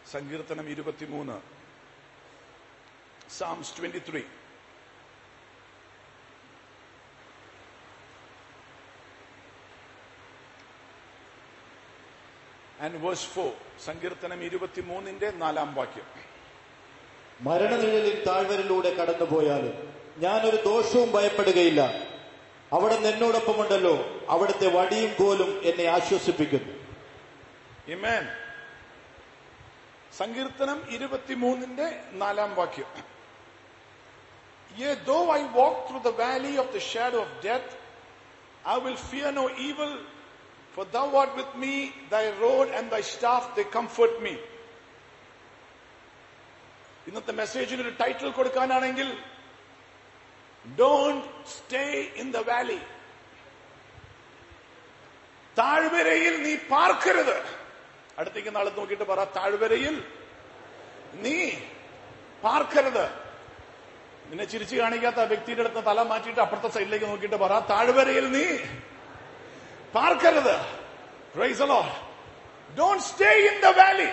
സങ്കീർത്തനം ഇരുപത്തിമൂന്ന് psalms twenty three and verse four സങ്കീർത്തനം ഇരുപത്തിമൂന്നിന്റെ നാലാം വാക്യം മരണനിഴലിൽ താഴ്വരയിലൂടെ കടന്നുപോയാലും ഞാനൊരു ദോഷവും ഭയപ്പെടുകയില്ല അവിടെ എന്നോടൊപ്പമുണ്ടല്ലോ അവിടുത്തെ വടിയും കോലും എന്നെ ആശ്വസിപ്പിക്കുന്നു ഇമേൻ സങ്കീർത്തനം ഇരുപത്തിമൂന്നിന്റെ നാലാം വാക്യം Yea, though I walk through the valley of the shadow of death, I will fear no evil, for thou art with me, thy rod and thy staff, they comfort me. ഇന്നത്തെ മെസ്സേജിന് ഒരു ടൈറ്റിൽ കൊടുക്കാനാണെങ്കിൽ don't stay in the valley താഴ്വരയിൽ നീ പാർക്കരുത് അടുത്തേക്ക് നാളെ നോക്കിയിട്ട് പറ താഴ്വരയിൽ നീ പാർക്കരുത് നിന്നെ ചിരിച്ചു കാണിക്കാത്ത ആ വ്യക്തിയുടെ അടുത്ത് തല മാറ്റിയിട്ട് അപ്പുറത്തെ സൈഡിലേക്ക് നോക്കിയിട്ട് പറ താഴ്വരയിൽ നീ പാർക്കരുത് don't stay in the valley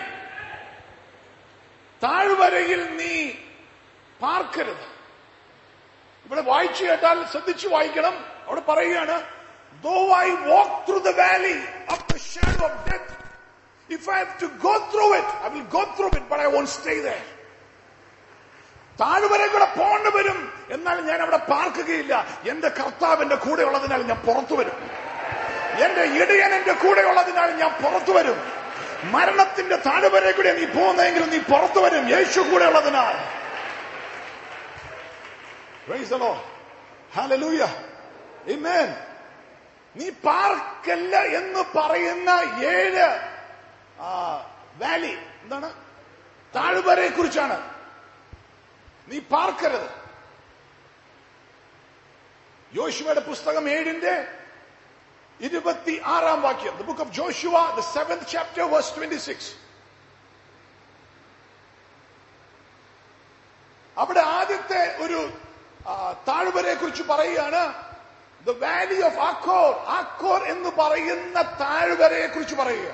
താഴ്വരയിൽ നീ പാർക്കരുത് ഇവിടെ വായിച്ചു കേട്ടാൽ ശ്രദ്ധിച്ചു വായിക്കണം അവിടെ പറയുകയാണ് though I walk through the valley of the shadow of death if I have to go through it I will go through it but I won't stay there താഴ്വരെ കൂടെ പോകേണ്ടി വരും എന്നാൽ ഞാൻ അവിടെ പാർക്കുകയില്ല എന്റെ കർത്താവ് എന്റെ കൂടെ ഉള്ളതിനാൽ ഞാൻ പുറത്തു വരും എന്റെ ഇടയൻ എന്റെ കൂടെ ഉള്ളതിനാൽ ഞാൻ പുറത്തു വരും മരണത്തിന്റെ താഴ്വരെ കൂടെ നീ പോകുന്നെങ്കിൽ നീ പുറത്തു വരും യേശു കൂടെ ഉള്ളതിനാൽ Praise the Lord. Hallelujah. Amen. നീ പാർക്കല്ല എന്ന് പറയുന്ന ഏഴ് വാലി എന്താണ് താഴ്വരയെ കുറിച്ചാണ് നീ പാർക്കരുത് യോശുവയുടെ പുസ്തകം ഏഴിന്റെ ഇരുപത്തി ആറാം വാക്യം the book of Joshua the seventh chapter verse twenty six അവിടെ ആദ്യത്തെ ഒരു താഴ്വരയെ കുറിച്ച് പറയുകയാണ് the valley of Achor Achor എന്ന് പറയുന്ന താഴ്വരയെ കുറിച്ച് പറയുക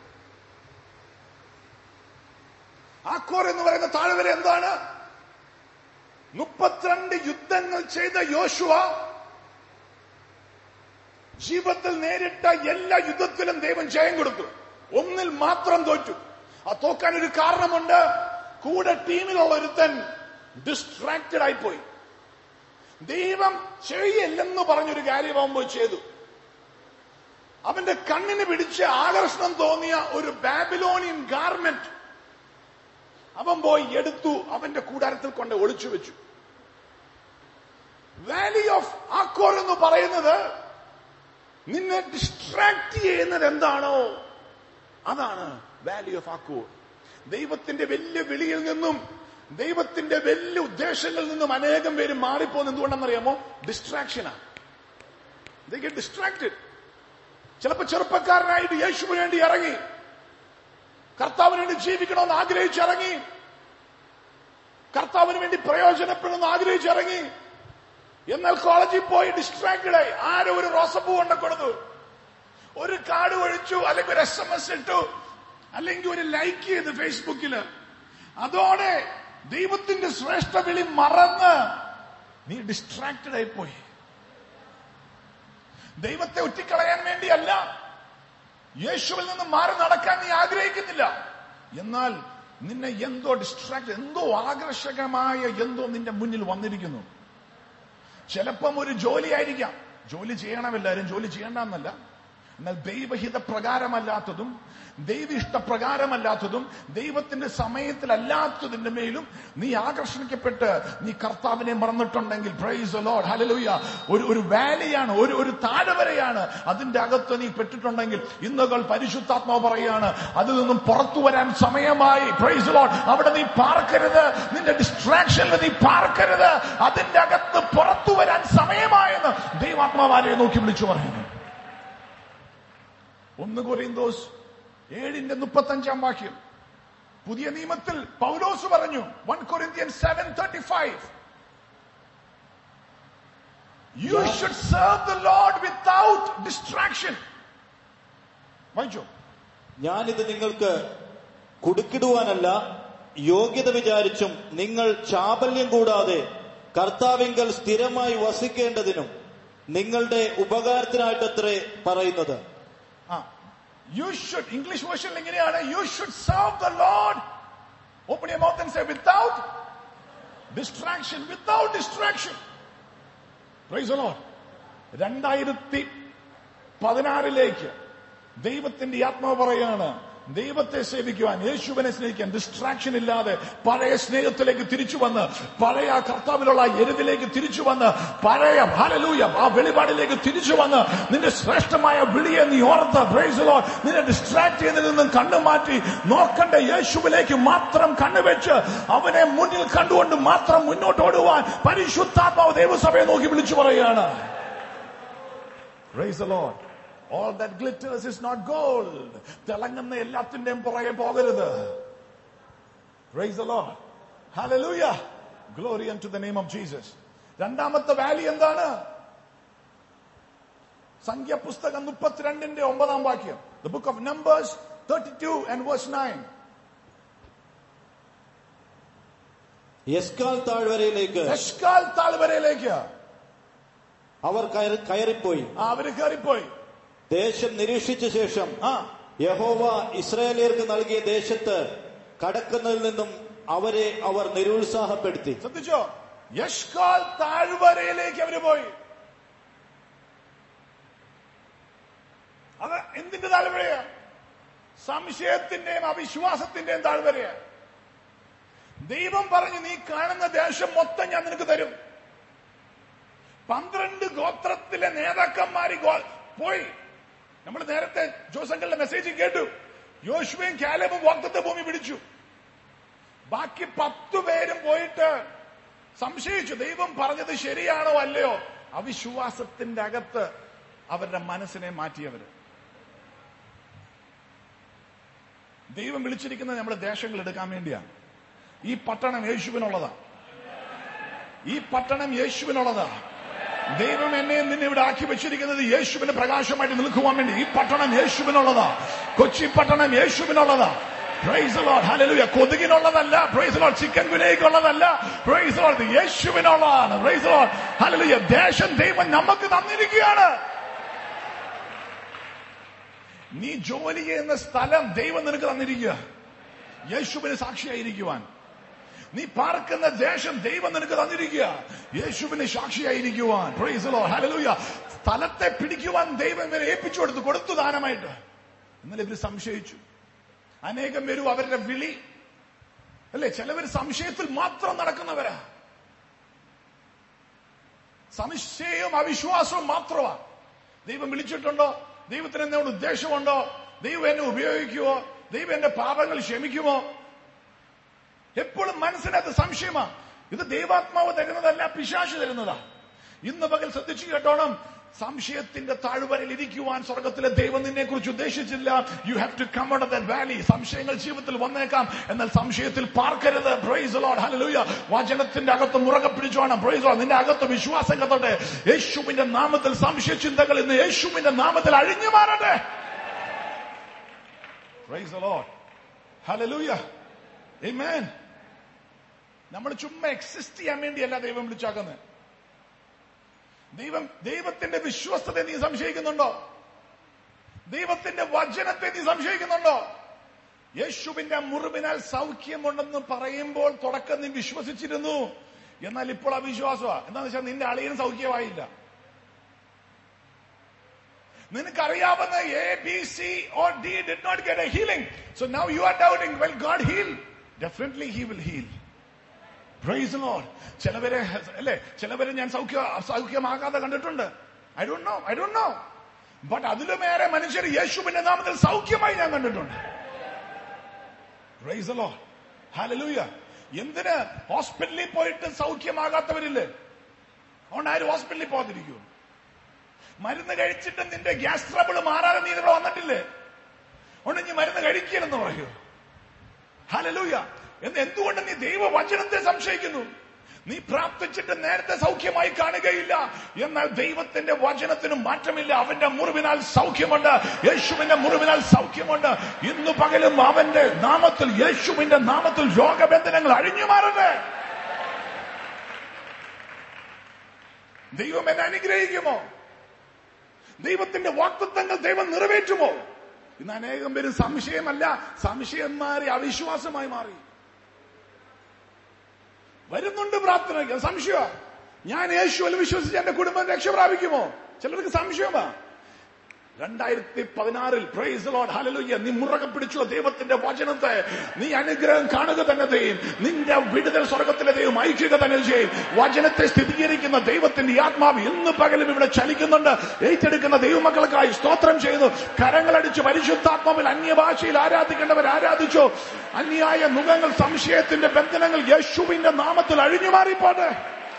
ആക്കോർ എന്ന് പറയുന്ന താഴ്വര എന്താണ് മുപ്പത്തിരണ്ട് യുദ്ധങ്ങൾ ചെയ്ത യോശുവ ജീവിതത്തിൽ നേരിട്ട എല്ലാ യുദ്ധത്തിലും ദൈവം ജയം കൊടുത്തു ഒന്നിൽ മാത്രം തോറ്റു ആ തോക്കാൻ ഒരു കാരണമുണ്ട് കൂടെ ടീമിലുള്ള ഒരുത്തൻ ഡിസ്ട്രാക്റ്റഡ് ആയിപ്പോയി ദൈവം ചെയ്യില്ലെന്ന് പറഞ്ഞൊരു കാര്യം അവൻ പോയി ചെയ്തു അവന്റെ കണ്ണിന് പിടിച്ച് ആകർഷണം തോന്നിയ ഒരു ബാബിലോണിയൻ ഗാർമെന്റ് അവൻ പോയി എടുത്തു അവന്റെ കൂടാരത്തിൽ കൊണ്ട് ഒളിച്ചു വെച്ചു വാലി ഓഫ് ആക്കോർ എന്ന് പറയുന്നത് നിന്നെ ഡിസ്ട്രാക്ട് ചെയ്യുന്നത് എന്താണോ അതാണ് വാലി ഓഫ് ആക്കോർ ദൈവത്തിന്റെ വലിയ വിളിയിൽ നിന്നും ദൈവത്തിന്റെ വലിയ ഉദ്ദേശങ്ങളിൽ നിന്നും അനേകം പേര് മാറിപ്പോകുന്ന എന്തുകൊണ്ടെന്നറിയാമോ ഡിസ്ട്രാക്ഷനാണ് ഗെറ്റ് ഡിസ്ട്രാക്റ്റഡ് ചിലപ്പോ ചെറുപ്പക്കാരനായിട്ട് യേശുവിന് വേണ്ടി ഇറങ്ങി കർത്താവിന് വേണ്ടി ജീവിക്കണമെന്ന് ആഗ്രഹിച്ചിറങ്ങി കർത്താവിന് വേണ്ടി പ്രയോജനപ്പെടണമെന്ന് ആഗ്രഹിച്ചിറങ്ങി എന്നാൽ കോളേജിൽ പോയി ഡിസ്ട്രാക്റ്റഡ് ആയി ആരോ ഒരു റോസപ്പൂ കൊണ്ട കൊടുത്തു ഒരു കാർഡ് ഒഴിച്ചു അല്ലെങ്കിൽ ഒരു എസ് എം എസ് ഇട്ടു അല്ലെങ്കിൽ ഒരു ലൈക്ക് ചെയ്ത് ഫേസ്ബുക്കില് അതോടെ ദൈവത്തിന്റെ ശ്രേഷ്ഠ വിളി മറന്ന് നീ ഡിസ്ട്രാക്റ്റഡ് ആയി പോയി ദൈവത്തെ ഒറ്റിക്കളയാൻ വേണ്ടിയല്ല യേശുവിൽ നിന്ന് മാറി നടക്കാൻ നീ ആഗ്രഹിക്കുന്നില്ല എന്നാൽ നിന്നെ എന്തോ ഡിസ്ട്രാക്ട് എന്തോ ആകർഷകമായ എന്തോ നിന്റെ മുന്നിൽ വന്നിരിക്കുന്നു ചിലപ്പം ഒരു ജോലി ആയിരിക്കാം ജോലി ചെയ്യണമെല്ലാരും ജോലി ചെയ്യണമെന്നല്ല എന്നാൽ ദൈവഹിത പ്രകാരമല്ലാത്തതും ദൈവ ഇഷ്ടപ്രകാരമല്ലാത്തതും ദൈവത്തിന്റെ സമയത്തിലല്ലാത്തതിന്റെ മേലും നീ ആകർഷിക്കപ്പെട്ട് നീ കർത്താവിനെ മറന്നിട്ടുണ്ടെങ്കിൽ പ്രൈസ് ലോഡ് ഹലലൂയ ഒരു ഒരു വാലിയാണ് ഒരു ഒരു താഴ്വരയാണ് അതിന്റെ അകത്ത് നീ പെട്ടിട്ടുണ്ടെങ്കിൽ ഇന്നുകൾ പരിശുദ്ധാത്മാവ് പറയാണ് അതിൽ നിന്നും പുറത്തു വരാൻ സമയമായി പ്രൈസ് ലോഡ് അവിടെ നീ പാർക്കരുത് നിന്റെ ഡിസ്ട്രാക്ഷനിൽ നീ പാർക്കരുത് അതിന്റെ അകത്ത് പുറത്തു വരാൻ സമയമായെന്ന് ദൈവാത്മാവാരെ നോക്കി വിളിച്ചു പറയുന്നു ഒന്ന് കൊറിയന്തോസ് ഏഴിന്റെ മുപ്പത്തഞ്ചാം വാക്യം പുതിയ നിയമത്തിൽ പൗലോസ് പറഞ്ഞു one Corinthian seven thirty five you should serve the lord without distraction വായിച്ചോ ഞാനിത് നിങ്ങൾക്ക് കുടുക്കിടുവാനല്ല യോഗ്യത വിചാരിച്ചും നിങ്ങൾ ചാബല്യം കൂടാതെ കർത്താവിങ്കൽ സ്ഥിരമായി വസിക്കേണ്ടതിനും നിങ്ങളുടെ ഉപകാരത്തിനായിട്ടത്രേ പറയുന്നത് ആ യു ഷുഡ് ഇംഗ്ലീഷ് വേർഷനിൽ എങ്ങനെയാണ് you should serve the lord open your mouth and say without distraction without distraction praise the lord രണ്ടായിരത്തി പതിനാറിലേക്ക് ദൈവത്തിന്റെ ആത്മാവ് പറയാണ് ദൈവത്തെ സേവിക്കുവാൻ യേശുവിനെ സ്നേഹിക്കാൻ ഡിസ്ട്രാക്ഷൻ ഇല്ലാതെ പഴയ സ്നേഹത്തിലേക്ക് തിരിച്ചു വന്ന് പഴയ ആ കർത്താവിലുള്ള ആ എരുതിലേക്ക് തിരിച്ചു വന്ന് പഴയ ഭാലലൂയ ആ വെളിപാടിലേക്ക് തിരിച്ചു വന്ന് നിന്റെ ശ്രേഷ്ഠമായ വിളിയെ നീ ഓർത്ത് പ്രൈസ് ലോർഡ് നിന്നെ ഡിസ്ട്രാക്ട് ചെയ്യുന്നതിൽ നിന്നും കണ്ണു മാറ്റി നോക്കണ്ട യേശുവിലേക്ക് മാത്രം കണ്ണുവെച്ച് അവനെ മുന്നിൽ കണ്ടുകൊണ്ട് മാത്രം മുന്നോട്ട് ഓടുവാൻ പരിശുദ്ധാത്മാവ് ദൈവസഭയെ നോക്കി വിളിച്ചു പറയുകയാണ് Praise the Lord. All that glitters is not gold. തിളങ്ങുന്ന എല്ലാത്തിന്റെയും പുറകെ പോകരുത് Praise the Lord. Hallelujah. Glory unto the name of Jesus. രണ്ടാമത്തെ വാലി എന്താണ് സംഖ്യപുസ്തകം മുപ്പത്തിരണ്ടിന്റെ ഒമ്പതാം വാക്യം the book of numbers thirty two and verse nine Eshcol താഴ്വരയിലേക്ക് എഷ്കാൽ താഴ്വരയിലേക്ക് അവർ കയറി- കയറിപ്പോയി ആ, അവര് കയറിപ്പോയി ദേശം നിരീക്ഷിച്ച ശേഷം ആ യഹോവ ഇസ്രായേലിയർക്ക് നൽകിയ ദേശത്ത് കടക്കുന്നതിൽ നിന്നും അവരെ അവർ നിരുത്സാഹപ്പെടുത്തി ശ്രദ്ധിച്ചോ യഷ്കാൽ താഴ്വരയിലേക്ക് അവര് പോയി അത് എന്തിന്റെ താഴ്വരയാ സംശയത്തിന്റെയും അവിശ്വാസത്തിന്റെയും താഴ്വരയാ ദൈവം പറഞ്ഞു നീ കാണുന്ന ദേശം മൊത്തം ഞാൻ നിനക്ക് തരും പന്ത്രണ്ട് ഗോത്രത്തിലെ നേതാക്കന്മാര് ഗോ- പോയി നമ്മൾ നേരത്തെ ജോസങ്ങളുടെ മെസ്സേജ് കേട്ടു യോശുവയും കാലബും വാക്തത്വ ഭൂമി പിടിച്ചു ബാക്കി പത്തു പേരും പോയിട്ട് സംശയിച്ചു ദൈവം പറഞ്ഞത് ശരിയാണോ അല്ലയോ അവിശ്വാസത്തിന്റെ അകത്ത് അവരുടെ മനസ്സിനെ മാറ്റിയവര് ദൈവം വിളിച്ചിരിക്കുന്നത് നമ്മുടെ ദേശങ്ങൾ എടുക്കാൻ വേണ്ടിയാണ് ഈ പട്ടണം യേശുവിനുള്ളതാ ഈ പട്ടണം യേശുവിനുള്ളതാ ദൈവം എന്നെ നിന്നെ ഇവിടെ ആക്കി വെച്ചിരിക്കുന്നത് യേശുവിന് പ്രകാശമായിട്ട് നിൽക്കുവാൻ വേണ്ടി ഈ പട്ടണം യേശുവിനുള്ളതാ കൊച്ചി പട്ടണം യേശുവിനുള്ളതാ പ്രൈസ് ലോഡ് ഹല്ലേലൂയ കൊതുകിനുള്ളതല്ല പ്രൈസ് ലോഡ് ചിക്കൻ ഗുനയ്ക്കുള്ളതല്ല പ്രൈസ് ലോഡ് യേശുവിനുള്ളതാണ് പ്രൈസ് ലോഡ് ഹല്ലേലൂയ ദേശം ദൈവം നമുക്ക് തന്നിരിക്കുകയാണ് നീ ജോലി ചെയ്യുന്ന സ്ഥലം ദൈവം നിനക്ക് തന്നിരിക്കുക യേശുവിന് സാക്ഷിയായിരിക്കുവാൻ നീ പാർക്കുന്ന ദേശം ദൈവം നിനക്ക് തന്നിരിക്കുക യേശുവിന് സാക്ഷിയായിരിക്കുവാൻ Praise the Lord. Hallelujah. സ്ഥലത്തെ പിടിക്കുവാൻ ദൈവം ഇവരെ ഏൽപ്പിച്ചു കൊടുത്തു കൊടുത്തു ദാനമായിട്ട് എന്നാൽ ഇവര് സംശയിച്ചു അനേകം പേരും അവരുടെ വിളി അല്ലെ ചിലവർ സംശയത്തിൽ മാത്രം നടക്കുന്നവരാ സംശയവും അവിശ്വാസവും മാത്രമാണ് ദൈവം വിളിച്ചിട്ടുണ്ടോ ദൈവത്തിന് എന്നോട് ഉദ്ദേശമുണ്ടോ ദൈവം എന്നെ ഉപയോഗിക്കുമോ ദൈവം എന്റെ പാപങ്ങൾ ക്ഷമിക്കുമോ എപ്പോഴും മനസ്സിനകത്ത് സംശയമാ ഇത് ദൈവാത്മാവ് തരുന്നതല്ല പിശാശ് തരുന്നതാ ഇന്ന് പകൽ ശ്രദ്ധിച്ചു കേട്ടോണം സംശയത്തിന്റെ താഴ്വരയിൽ ഇരിക്കുവാൻ സ്വർഗത്തിലെ ദൈവം നിന്നെ കുറിച്ച് ഉദ്ദേശിച്ചില്ല you have to come out of that valley സംശയങ്ങൾ ജീവിതത്തിൽ വന്നേക്കാം എന്നാൽ സംശയത്തിൽ പാർക്കരുത് പ്രൈസ് ലോഡ് ഹല്ലേലൂയ വചനത്തിന്റെ അകത്ത് മുറകെ പിടിച്ചോണം പ്രൈസ് ലോഡ് നിന്റെ അകത്ത് വിശ്വാസം കത്തോട്ടെ യേശുവിന്റെ നാമത്തിൽ സംശയ ചിന്തകൾ ഇന്ന് യേശുവിന്റെ നാമത്തിൽ അഴിഞ്ഞു മാറട്ടെ പ്രൈസ് ലോഡ് ഹല്ലേലൂയ Amen. നമ്മൾ ചുമ്മാ എക്സിസ്റ്റ് ചെയ്യാൻ വേണ്ടിയല്ല ദൈവം വിളിച്ചാക്കുന്നത് ദൈവം ദൈവത്തിന്റെ വിശ്വസ്തത നീ സംശയിക്കുന്നുണ്ടോ ദൈവത്തിന്റെ വചനത്തെ നീ സംശയിക്കുന്നുണ്ടോ യേശുവിന്റെ മുറിവിനാൽ സൗഖ്യമുണ്ടെന്ന് പറയുമ്പോൾ തുടക്കം നീ വിശ്വസിച്ചിരുന്നു എന്നാൽ ഇപ്പോൾ അവിശ്വാസമാ എന്താണെന്ന് വെച്ചാൽ നിന്റെ അളിയന് സൗഖ്യമായില്ല നിനക്കറിയാവുന്ന A B C or D did not get a healing so now you are doubting well God heal definitely he will heal praise lord ചിലവരെ അല്ലെ ചിലവരെ ഞാൻ സൗഖ്യ സൗഖ്യമാകാതെ കണ്ടിട്ടുണ്ട് I don't know I don't know but അതിലുമേറെ മനുഷ്യർ യേശുവിന്റെ നാമത്തിൽ സൗഖ്യമായി ഞാൻ കണ്ടിട്ടുണ്ട് പ്രൈസ് ലോഡ് ഹാലലൂയ എന്തിന് ഹോസ്പിറ്റലിൽ പോയിട്ട് സൗഖ്യമാകാത്തവരില്ലേ അതുകൊണ്ട് ആരും ഹോസ്പിറ്റലിൽ പോകാതിരിക്കൂ മരുന്ന് കഴിച്ചിട്ട് നിന്റെ ഗ്യാസ് ട്രബിൾ മാറാതെ നീ ഇവിടെ വന്നിട്ടില്ലേ അതുകൊണ്ട് നീ മരുന്ന് കഴിക്കലെന്ന് പറയൂ ഹലലൂയ എന്ന് എന്തുകൊണ്ട് നീ ദൈവവചനത്തെ സംശയിക്കുന്നു നീ പ്രാർത്ഥിച്ചിട്ട് നേരത്തെ സൗഖ്യമായി കാണുകയില്ല എന്നാൽ ദൈവത്തിന്റെ വചനത്തിന് മാറ്റമില്ല അവന്റെ മുറിവിനാൽ സൗഖ്യമുണ്ട് യേശുവിന്റെ മുറിവിനാൽ സൗഖ്യമുണ്ട് ഇന്നു പകലും അവന്റെ നാമത്തിൽ യേശുവിന്റെ നാമത്തിൽ രോഗബന്ധനങ്ങൾ അഴിഞ്ഞു മാറട്ടെ ദൈവം എന്നെ അനുഗ്രഹിക്കുമോ ദൈവത്തിന്റെ വാക്തത്വങ്ങൾ ദൈവം നിറവേറ്റുമോ ഇന്ന് അനേകം പേര് സംശയമല്ല സംശയം മാറി അവിശ്വാസമായി മാറി വരുന്നുണ്ട് പ്രാർത്ഥന സംശയ ഞാൻ യേശുവിൽ വിശ്വസിച്ച് എന്റെ കുടുംബം രക്ഷ പ്രാപിക്കുമോ ചിലർക്ക് സംശയമാ രണ്ടായിരത്തി പതിനാറിൽ പ്രൈസ് ലോഡ് ഹലലുയ്യ നീ മുറകെ പിടിച്ചുള്ള ദൈവത്തിന്റെ വചനത്തെ നീ അനുഗ്രഹം കാണുക തന്നെ ചെയ്യും നിന്റെ വിടുതൽ സ്വർഗത്തിലെ ദൈവം ഐക്യുക തന്നെ ചെയ്യും വചനത്തെ സ്ഥിരീകരിക്കുന്ന ദൈവത്തിന്റെ ആത്മാവ് ഇന്ന് പകലും ഇവിടെ ചലിക്കുന്നുണ്ട് ഏറ്റെടുക്കുന്ന ദൈവമക്കൾക്കായി സ്തോത്രം ചെയ്തു കരങ്ങളടിച്ച് പരിശുദ്ധാത്മാവിൽ അന്യഭാഷയിൽ ആരാധിക്കേണ്ടവർ ആരാധിച്ചു അന്യായ മുഖങ്ങൾ സംശയത്തിന്റെ ബന്ധനങ്ങൾ യേശുവിന്റെ നാമത്തിൽ അഴിഞ്ഞു മാറിപ്പോട്ടെ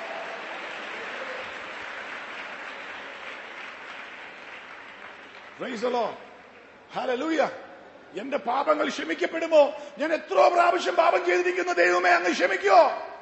Praise the Lord. Hallelujah. എന്റെ പാപങ്ങൾ ക്ഷമിക്കപ്പെടുമോ ഞാൻ എത്രയോ പ്രാവശ്യം പാപം ചെയ്തിരിക്കുന്ന ദൈവമേ അങ്ങ് ക്ഷമിക്കോ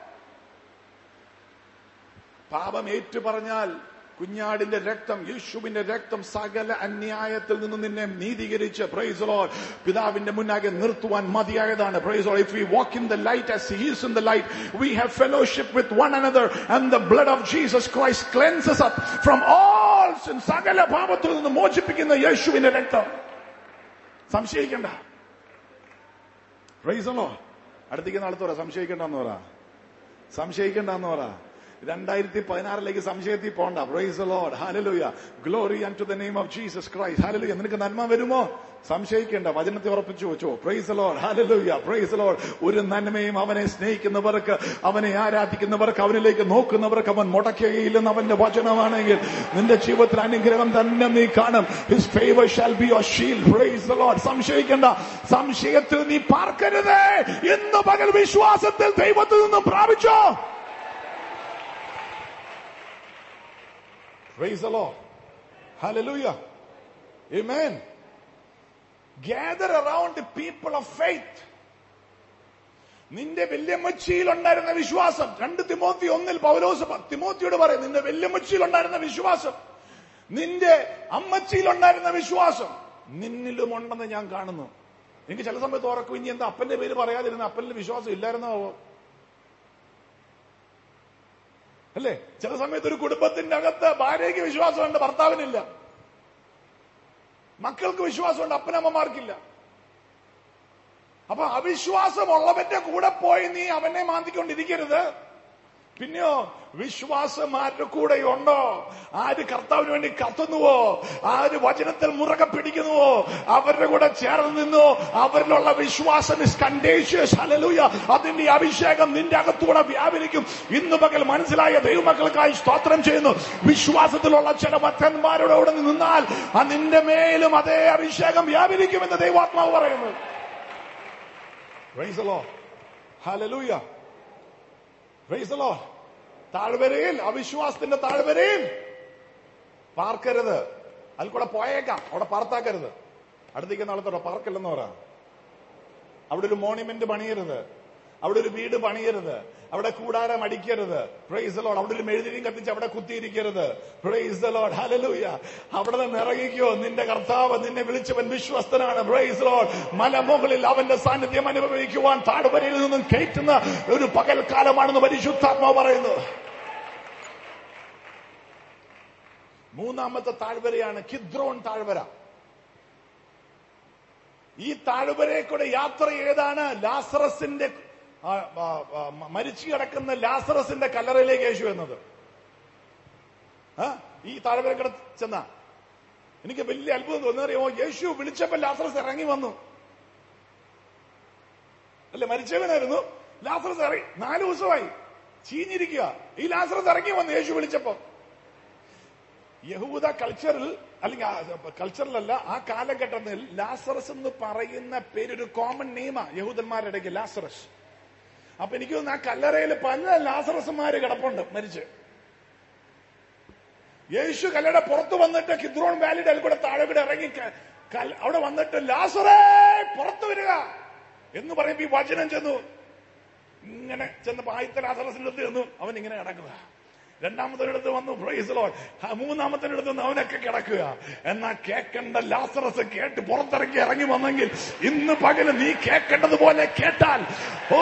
പാപം ഏറ്റു പറഞ്ഞാൽ കുഞ്ഞാടിന്റെ രക്തം യേശുവിന്റെ രക്തം സകല അന്യായത്തിൽ നിന്ന് നിന്നെ നീതീകരിച്ച് പ്രൈസ് ലോഡ് പിതാവിന്റെ മുന്നാകെ നിർത്തുവാൻ മതിയായതാണ് praise lord if we walk in the light as he is in the light we have fellowship with one another and the blood of Jesus Christ cleanses up from all sin സകല പാപത്തിൽ നിന്ന് മോചിപ്പിക്കുന്ന യേശുവിന്റെ രക്തം സംശയിക്കണ്ട price load അടുത്തേക്ക് നാളത്തോറ സംശയിക്കണ്ടെന്ന് പറ സംശയിക്കണ്ടെന്ന് പറ രണ്ടായിരത്തി പതിനാറിലേക്ക് സംശയത്തിൽ പോണ്ട praise lord hallelujah glory and to the name of Jesus Christ hallelujah നിനക്ക് നന്മ വരുമോ സംശയിക്കേണ്ട വചനത്തെ ഉറപ്പിച്ചു വെച്ചോ praise lord hallelujah praise lord ഒരു നന്മയും അവനെ സ്നേഹിക്കുന്നവർക്ക് അവനെ ആരാധിക്കുന്നവർക്ക് അവനിലേക്ക് നോക്കുന്നവർക്ക് അവൻ മുടക്കുകയില്ലെന്ന് അവന്റെ വചനമാണെങ്കിൽ നിന്റെ ജീവിതത്തിൽ അനുഗ്രഹം തന്നെ നീ കാണും his favour shall be your shield praise lord സംശയിക്കേണ്ട സംശയത്തിൽ നീ പാർക്കരുതേ ഇന്ന് പകൽ വിശ്വാസത്തിൽ ദൈവത്തിൽ നിന്നും പ്രാപിച്ചോ Praise the Lord. Hallelujah. Amen. Gather around the people of faith. നിന്റെ വല്യമ്മച്ചിയിൽ ഉണ്ടായിരുന്ന വിശ്വാസം രണ്ട് തിമോത്തി ഒന്നിൽ പൗലോസ് പ- തിമോത്തിയോട് പറയും നിന്റെ വല്യമ്മച്ചിയിൽ ഉണ്ടായിരുന്ന വിശ്വാസം നിന്റെ അമ്മച്ചിയിൽ ഉണ്ടായിരുന്ന വിശ്വാസം നിന്നിലും ഉണ്ടെന്ന് ഞാൻ കാണുന്നു എനിക്ക് ചില സമയത്ത് ഓർക്കും ഇനി എന്താ അപ്പന്റെ പേര് പറയാതിരുന്ന അപ്പനിൽ വിശ്വാസം ഇല്ലായിരുന്നോ അല്ലേ ചില സമയത്ത് ഒരു കുടുംബത്തിന്റെ അകത്ത് ഭാര്യയ്ക്ക് വിശ്വാസമുണ്ട് ഭർത്താവിനില്ല മക്കൾക്ക് വിശ്വാസമുണ്ട് അപ്പനമ്മമാർക്കില്ല അപ്പൊ അവിശ്വാസമുള്ളവന്റെ കൂടെ പോയി നീ അവനെ മാന്തിക്കൊണ്ടിരിക്കരുത് പിന്നെയോ വിശ്വാസം ആരുടെ കൂടെ ഉണ്ടോ ആര് കർത്താവിന് വേണ്ടി കത്തുന്നുവോ ആര് വചനത്തിൽ മുറകെ പിടിക്കുന്നുവോ അവരുടെ കൂടെ ചേർന്ന് നിന്നോ അവരിലുള്ള വിശ്വാസം ഇസ് കണ്ടേഷ്യസ് ഹലലൂയ അതിന്റെ അഭിഷേകം നിന്റെ അകത്തൂടെ വ്യാപരിക്കും ഇന്ന് പകൽ മനസ്സിലായ ദൈവമക്കൾക്കായി സ്തോത്രം ചെയ്യുന്നു വിശ്വാസത്തിലുള്ള ചില ഭക്തന്മാരുടെ കൂടെ നിന്നാൽ ആ നിന്റെ മേലും അതേ അഭിഷേകം വ്യാപരിക്കുമെന്ന് ദൈവാത്മാവ് പറയുന്നു Praise the Lord. Hallelujah. Praise the Lord. താഴ്വരയിൽ അവിശ്വാസത്തിന്റെ താഴ്വരയിൽ പാർക്കരുത് അതിൽ കൂടെ പോയേക്കാം അവിടെ പാർത്താക്കരുത് അടുത്തേക്ക് നാളത്തോടെ പാർക്കല്ലെന്ന് പറ അവിടെ ഒരു മോണിമെന്റ് പണിയരുത് അവിടെ ഒരു വീട് പണിയരുത് അവിടെ കൂടാരം അടിക്കരുത് പ്രൈസ് ലോഡ് അവിടെ ഒരു മെഴുതിരിയും കത്തിച്ച് അവിടെ കുത്തിയിരിക്കരുത് പ്രൈസ് ലോഡ് ഹലലൂയ അവിടെ നിന്ന് ഇറങ്ങിക്കോ നിന്റെ കർത്താവ് നിന്നെ വിളിച്ചവൻ വിശ്വസ്തനാണ് പ്രൈസ് ലോഡ് മലമുകളിൽ അവന്റെ സാന്നിധ്യം അനുഭവിക്കുവാൻ താഴ്വരയിൽ നിന്നും കയറ്റുന്ന ഒരു പകൽക്കാലമാണെന്ന് പരിശുദ്ധാത്മാവ് പറയുന്നു മൂന്നാമത്തെ താഴ്വരയാണ് കിദ്രോൺ താഴ്വര ഈ താഴ്വരയെ കൂടെ യാത്ര ചെയ്താണ് ലാസറസിന്റെ ആ, ആ, ആ, മരിച്ചു കിടക്കുന്ന ലാസറസിന്റെ കല്ലറയിലേക്ക് യേശു എന്നത് ആ? ഈ താഴ്വര കൂടെ ചെന്ന എനിക്ക് വലിയ അത്ഭുതം തോന്നിയറിയാമോ യേശു വിളിച്ചപ്പോ ലാസറസ് ഇറങ്ങി വന്നു അല്ലെ മരിച്ചവനായിരുന്നു ലാസറസ് ഇറങ്ങി നാല് ദിവസമായി ചീഞ്ഞിരിക്കുക ഈ ലാസറസ് ഇറങ്ങി വന്നു യേശു വിളിച്ചപ്പോ യഹൂദ കൾച്ചറിൽ അല്ലെങ്കിൽ ആ കൾച്ചറിലല്ല ആ കാലഘട്ടത്തിൽ ലാസറസ് എന്ന് പറയുന്ന പേരൊരു കോമൺ നെയ്മാ യഹൂദന്മാരുടെ ഇടയ്ക്ക് ലാസറസ് അപ്പൊ എനിക്ക് തോന്നുന്നു ആ കല്ലറയിൽ പല ലാസറസുമാര് കിടപ്പുണ്ട് മരിച്ച് യേശു കല്ലയുടെ പുറത്ത് വന്നിട്ട് കിദ്രോൺ വാലിയുടെ അതിൽ കൂടെ താഴെ കൂടെ ഇറങ്ങി ക- കൽ- അവിടെ വന്നിട്ട് ലാസറേ പുറത്തു വരിക എന്ന് പറയുമ്പോ ഈ വചനം ചെന്നു ഇങ്ങനെ ചെന്നപ്പോ ആദ്യത്തെ ലാസറസിന്റെ അടുത്ത് ചെന്നു അവൻ ഇങ്ങനെ കിടക്കുക രണ്ടാമത്തിനടുത്ത് വന്നു പ്രൈസ് ലോഡ് മൂന്നാമത്തിനടുത്ത് വന്ന് അവനൊക്കെ കിടക്കുക എന്നാ കേൾക്കേണ്ട ലാസറസ് കേട്ട് പുറത്തിറങ്ങി ഇറങ്ങി വന്നെങ്കിൽ ഇന്ന് പകല് നീ കേൾക്കേണ്ടതുപോലെ കേട്ടാൽ ഓ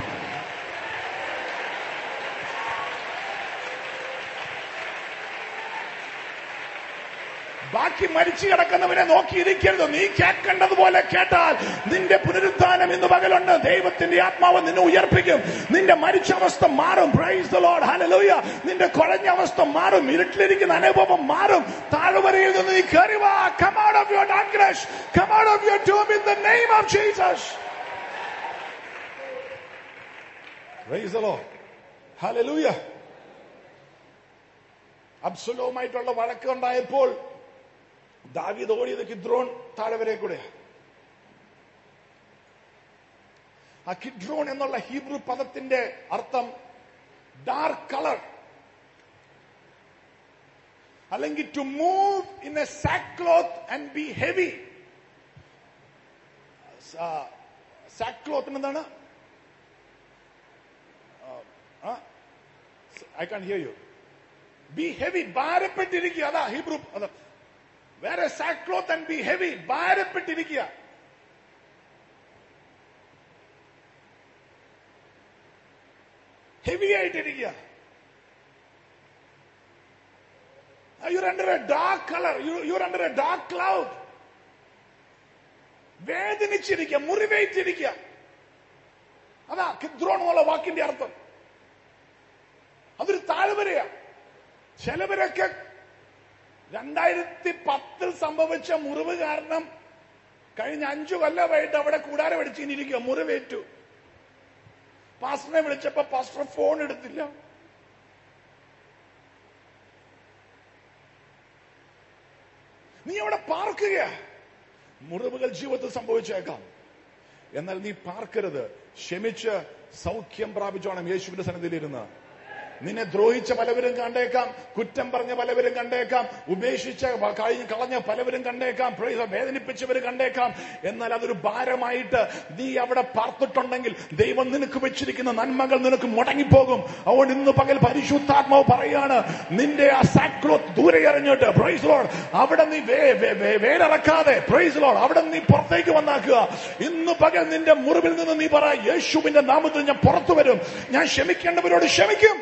ബാക്കി മരിച്ചു കിടക്കുന്നവനെ നോക്കിയിരിക്കരുത് നീ കേൾക്കേണ്ടതുപോലെ കേട്ടാൽ നിന്റെ പുനരുദ്ധാനം ഇന്ന് പകലുണ്ട് ദൈവത്തിന്റെ ആത്മാവ് നിന്നെ ഉയർപ്പിക്കും നിന്റെ മരിച്ച അവസ്ഥ മാറും പ്രൈസ് ദ ലോർഡ് ഹല്ലേലൂയ നിന്റെ കുഴഞ്ഞ അവസ്ഥ മാറും ഇരുട്ടിലിരിക്കുന്ന അനുഭവം മാറും താഴ്വരയിൽ നിന്ന് നീ കയറി വാ come out of your darkness come out of your tomb in the name of Jesus praise the Lord hallelujah അബ്സുലോമായിട്ടുള്ള വഴക്കുണ്ടായപ്പോൾ ദാവീദ് ഓടിയത് കിദ്രോൺ താഴവരെ കൂടെ ആ കിഡ്രോൺ എന്നുള്ള ഹീബ്രു പദത്തിന്റെ അർത്ഥം ഡാർക്ക് കളർ അല്ലെങ്കിൽ to move in a sackcloth and be heavy സാക്ലോത്തിന് എന്താണ് I can hear you be heavy ഭാരപ്പെട്ടിരിക്കുക അതാ ഹീബ്രു അതാ വേറെ സാക്ലോത്ത് ആൻഡ് ബി ഹെവി ഭാരപ്പെട്ടിരിക്കുക ഹെവി ആയിട്ടിരിക്കുക you're under a dark colour you're under a dark cloud വേദനിച്ചിരിക്കുക മുറിവേറ്റിരിക്കുക അതാ കിദ്രോൺ എന്നുള്ള വാക്കിന്റെ അർത്ഥം അതൊരു താഴ്വരയാ ചിലവരൊക്കെ രണ്ടായിരത്തി പത്തിൽ സംഭവിച്ച മുറിവ് കാരണം കഴിഞ്ഞ അഞ്ചു കൊല്ലമായിട്ട് അവിടെ കൂടാരം അടിച്ചിരിക്കുക മുറിവേറ്റു പാസ്റ്ററിനെ വിളിച്ചപ്പോ പാസ്റ്റർ ഫോൺ എടുത്തില്ല നീ അവിടെ പാർക്കുകയാ മുറിവുകൾ ജീവിതത്തിൽ സംഭവിച്ചേക്കാം എന്നാൽ നീ പാർക്കരുത് ക്ഷമിച്ച് സൗഖ്യം പ്രാപിച്ചോണം യേശുവിന്റെ സന്നിധിയിലിരുന്ന് നിന്നെ ദ്രോഹിച്ച പലവരും കണ്ടേക്കാം കുറ്റം പറഞ്ഞ പലവരും കണ്ടേക്കാം ഉപേക്ഷിച്ച കഴിഞ്ഞ് കളഞ്ഞ പലവരും കണ്ടേക്കാം praise the- വേദനിപ്പിച്ചവർ കണ്ടേക്കാം എന്നാൽ അതൊരു ഭാരമായിട്ട് നീ അവിടെ പാർത്തിട്ടുണ്ടെങ്കിൽ ദൈവം നിനക്ക് വെച്ചിരിക്കുന്ന നന്മകൾ നിനക്ക് മുടങ്ങിപ്പോകും അതുകൊണ്ട് ഇന്ന് പകൽ പരിശുദ്ധാത്മാവ് പറയാണ് നിന്റെ ആ സാക്ലോത്ത് ദൂരെ എറിഞ്ഞിട്ട് പ്രൈസ് ലോഡ് അവിടെ നീ വേ- വേ- വേ- വേലിറക്കാതെ പ്രൈസ് ലോഡ് അവിടെ നീ പുറത്തേക്ക് വന്നാക്കുക ഇന്ന് പകൽ നിന്റെ മുറിവിൽ നിന്ന് നീ പറ യേശുവിന്റെ നാമത്തിൽ ഞാൻ പുറത്തു വരും ഞാൻ ക്ഷമിക്കേണ്ടവരോട് ക്ഷമിക്കും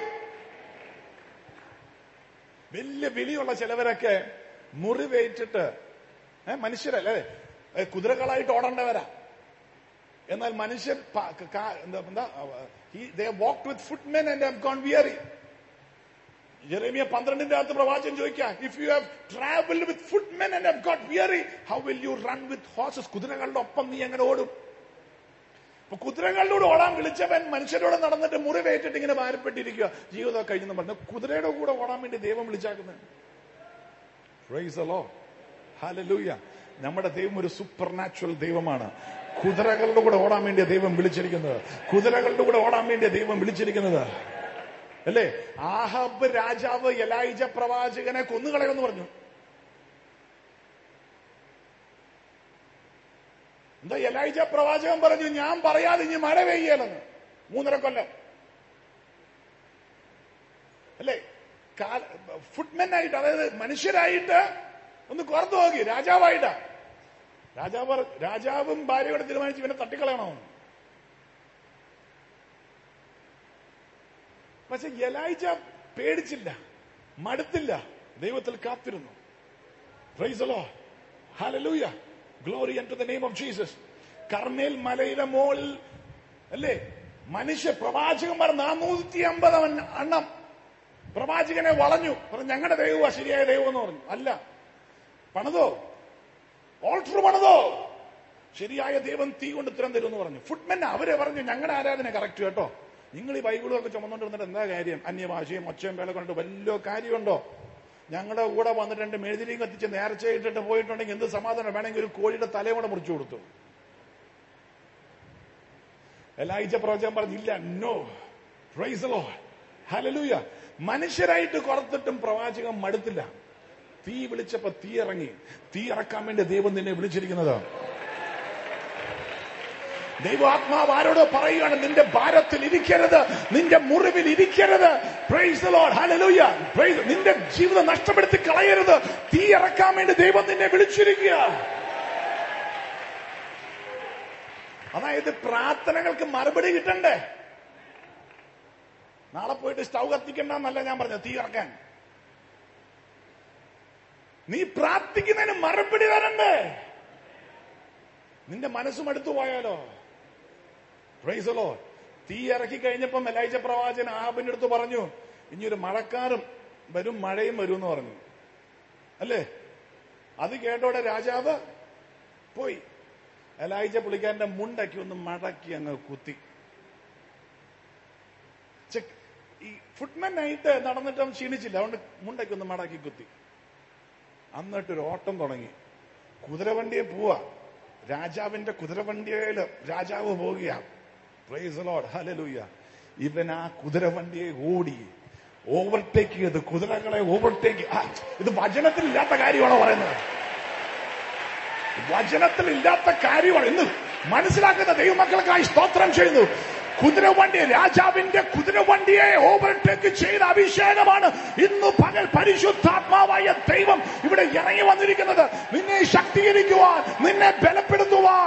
വലിയ വിളിയുള്ള ചിലവരൊക്കെ മുറിവേറ്റിട്ട് ഏ, മനുഷ്യരല്ലേ ഏ, കുതിരകളായിട്ട് ഓടേണ്ടവരാ എന്നാൽ മനുഷ്യർ പ- ക- കാ- എന്താ എന്താ walk with footmen and have gone weary Jeremiah പന്ത്രണ്ടിന്റെ അകത്ത് പ്രവാചകൻ ചോദിക്കാം if you have travelled with footmen and have got weary how will you run with horses കുതിരകളുടെ ഒപ്പം നീ എങ്ങനെ ഓടും അപ്പൊ കുതിരകളിലൂടെ ഓടാൻ വിളിച്ചവൻ മനുഷ്യരോട് നടന്നിട്ട് മുറിവേറ്റിട്ട് ഇങ്ങനെ ഭാരപ്പെട്ടിരിക്കുക ജീവിതം കഴിഞ്ഞെന്ന് പറഞ്ഞു കുതിരയുടെ കൂടെ ഓടാൻ വേണ്ടി ദൈവം വിളിച്ചാക്കുന്നത് ഹാലലൂയ നമ്മുടെ ദൈവം ഒരു സൂപ്പർ നാച്ചുറൽ ദൈവമാണ് കുതിരകളുടെ കൂടെ ഓടാൻ വേണ്ടിയ ദൈവം വിളിച്ചിരിക്കുന്നത് കുതിരകളുടെ കൂടെ ഓടാൻ വേണ്ടിയ ദൈവം വിളിച്ചിരിക്കുന്നത് അല്ലേ ആഹബ് രാജാവ് എലായിജ പ്രവാചകനെ കൊന്നുകളയെന്ന് പറഞ്ഞു എന്താ എലൈജ പ്രവാചകൻ പറഞ്ഞു ഞാൻ പറയാതെ ഇനി മഴ പെയ്യലെന്ന് മൂന്നര കൊല്ലം അല്ലേ ഫുഡ്മെൻ ആയിട്ട് അതായത് മനുഷ്യരായിട്ട് ഒന്ന് കുറഞ്ഞു നോക്കി രാജാവായിട്ടാ രാജാവ് പറ- രാജാവും ഭാര്യയോടെ തീരുമാനിച്ച് ഇവനെ തട്ടിക്കളയണമെന്ന് പക്ഷെ എലൈജ പേടിച്ചില്ല മടുത്തില്ല ദൈവത്തിൽ കാത്തിരുന്നു praise lord hallelujah glory to the name of Jesus Carmel മലയുടെ മോളിൽ അല്ലേ മനുഷ്യ പ്രവാചകന്മാർ നാനൂറ്റി അമ്പത് എണ്ണം പ്രവാചകനെ വളഞ്ഞു പറഞ്ഞു ഞങ്ങളുടെ ദൈവമാ ശരിയായ ദൈവം എന്ന് പറഞ്ഞു അല്ല പണിതോ ഓൾട്ടർ പണിതോ ശരിയായ ദൈവം തീ കൊണ്ട് ഉത്തരം തരും എന്ന് പറഞ്ഞു ഫുഡ്മെൻ അവരെ പറഞ്ഞു ഞങ്ങളുടെ ആരാധന കറക്റ്റ് കേട്ടോ നിങ്ങൾ ഈ ബൈബിളും ഒക്കെ ചുമന്നുകൊണ്ടിരുന്നിട്ട് എന്താ കാര്യം അന്യഭാഷയും ഒച്ചയും വേല കൊണ്ട് വല്ല കാര്യമുണ്ടോ ഞങ്ങളുടെ കൂടെ വന്നിട്ട് രണ്ട് മെഴുതിരിയും കത്തിച്ച് നേർച്ച ഇട്ടിട്ട് പോയിട്ടുണ്ടെങ്കിൽ എന്ത് സമാധാനം വേണമെങ്കിൽ ഒരു കോഴിയുടെ തലയും കൂടെ മുറിച്ചു കൊടുത്തു എലായിച്ച പ്രവചനം പറഞ്ഞില്ല നോ പ്രൈസലോ ഹലലൂയ മനുഷ്യരായിട്ട് കുറത്തിട്ടും പ്രവാചകൻ മടുത്തില്ല തീ വിളിച്ചപ്പോ തീ ഇറങ്ങി തീ ഇറക്കാൻ വേണ്ടി ദൈവം നിന്നെ വിളിച്ചിരിക്കുന്നത് ദൈവാത്മാവ് ആരോടോ പറയുകയാണ് നിന്റെ ഭാരത്തിൽ ഇരിക്കരുത് നിന്റെ മുറിവിൽ ഇരിക്കരുത് Praise the Lord. Hallelujah. Praise- നിന്റെ ജീവിതം നഷ്ടപ്പെടുത്തി കളയരുത് തീ ഇറക്കാൻ വേണ്ടി ദൈവം നിന്നെ വിളിച്ചിരിക്കുക അതായത് പ്രാർത്ഥനകൾക്ക് മറുപടി കിട്ടണ്ടേ നാളെ പോയിട്ട് സ്റ്റൗ കത്തിക്കണ്ടെന്നല്ല ഞാൻ പറഞ്ഞത് തീ ഇറക്കാൻ നീ പ്രാർത്ഥിക്കുന്നതിന് മറുപടി തരണ്ടേ നിന്റെ മനസ്സും അടുത്തു പോയാലോ പ്രൈസലോ തീ ഇറക്കി കഴിഞ്ഞപ്പം എലൈജ പ്രവാചകൻ ആഹാബിന്റെ അടുത്ത് പറഞ്ഞു ഇനി ഒരു മഴക്കാറും വരും മഴയും വരും എന്ന് പറഞ്ഞു അല്ലേ അത് കേട്ടോടെ രാജാവ് പോയി എലൈജ പുള്ളിക്കാരന്റെ മുണ്ടക്കി ഒന്ന് മടക്കി അങ്ങ് കുത്തി ചെക്ക് ഈ ഫുട്മെന്നായിട്ട് നടന്നിട്ട് അവൻ ക്ഷീണിച്ചില്ല അതുകൊണ്ട് മുണ്ടക്കി ഒന്ന് മടക്കി കുത്തി എന്നിട്ടൊരു ഓട്ടം തുടങ്ങി കുതിരവണ്ടിയെ പോവാ രാജാവിന്റെ കുതിരവണ്ടിയില് രാജാവ് പോവുകയാ പ്രൈസ് ലോഡ് ഹലലൂയ ഇവൻ ആ കുതിരവണ്ടിയെ ഓടി ഓവർടേക്ക് ചെയ്ത് കുതിരകളെ ഓവർടേക്ക് ആ, ഇത് വചനത്തിൽ ഇല്ലാത്ത കാര്യമാണോ പറയുന്നത് വചനത്തിൽ ഇല്ലാത്ത കാര്യമാണ് ഇന്ന് മനസ്സിലാക്കുന്ന ദൈവമക്കൾക്കായി സ്തോത്രം ചെയ്യുന്നു കുതിരവണ്ടി രാജാവിന്റെ കുതിരവണ്ടിയെ ഓവർടേക്ക് ചെയ്ത അഭിഷേകമാണ് ഇന്ന് പകൽ പരിശുദ്ധാത്മാവായ ദൈവം ഇവിടെ ഇറങ്ങി വന്നിരിക്കുന്നത് നിന്നെ ശക്തീകരിക്കുവാൻ നിന്നെ ബലപ്പെടുത്തുവാൻ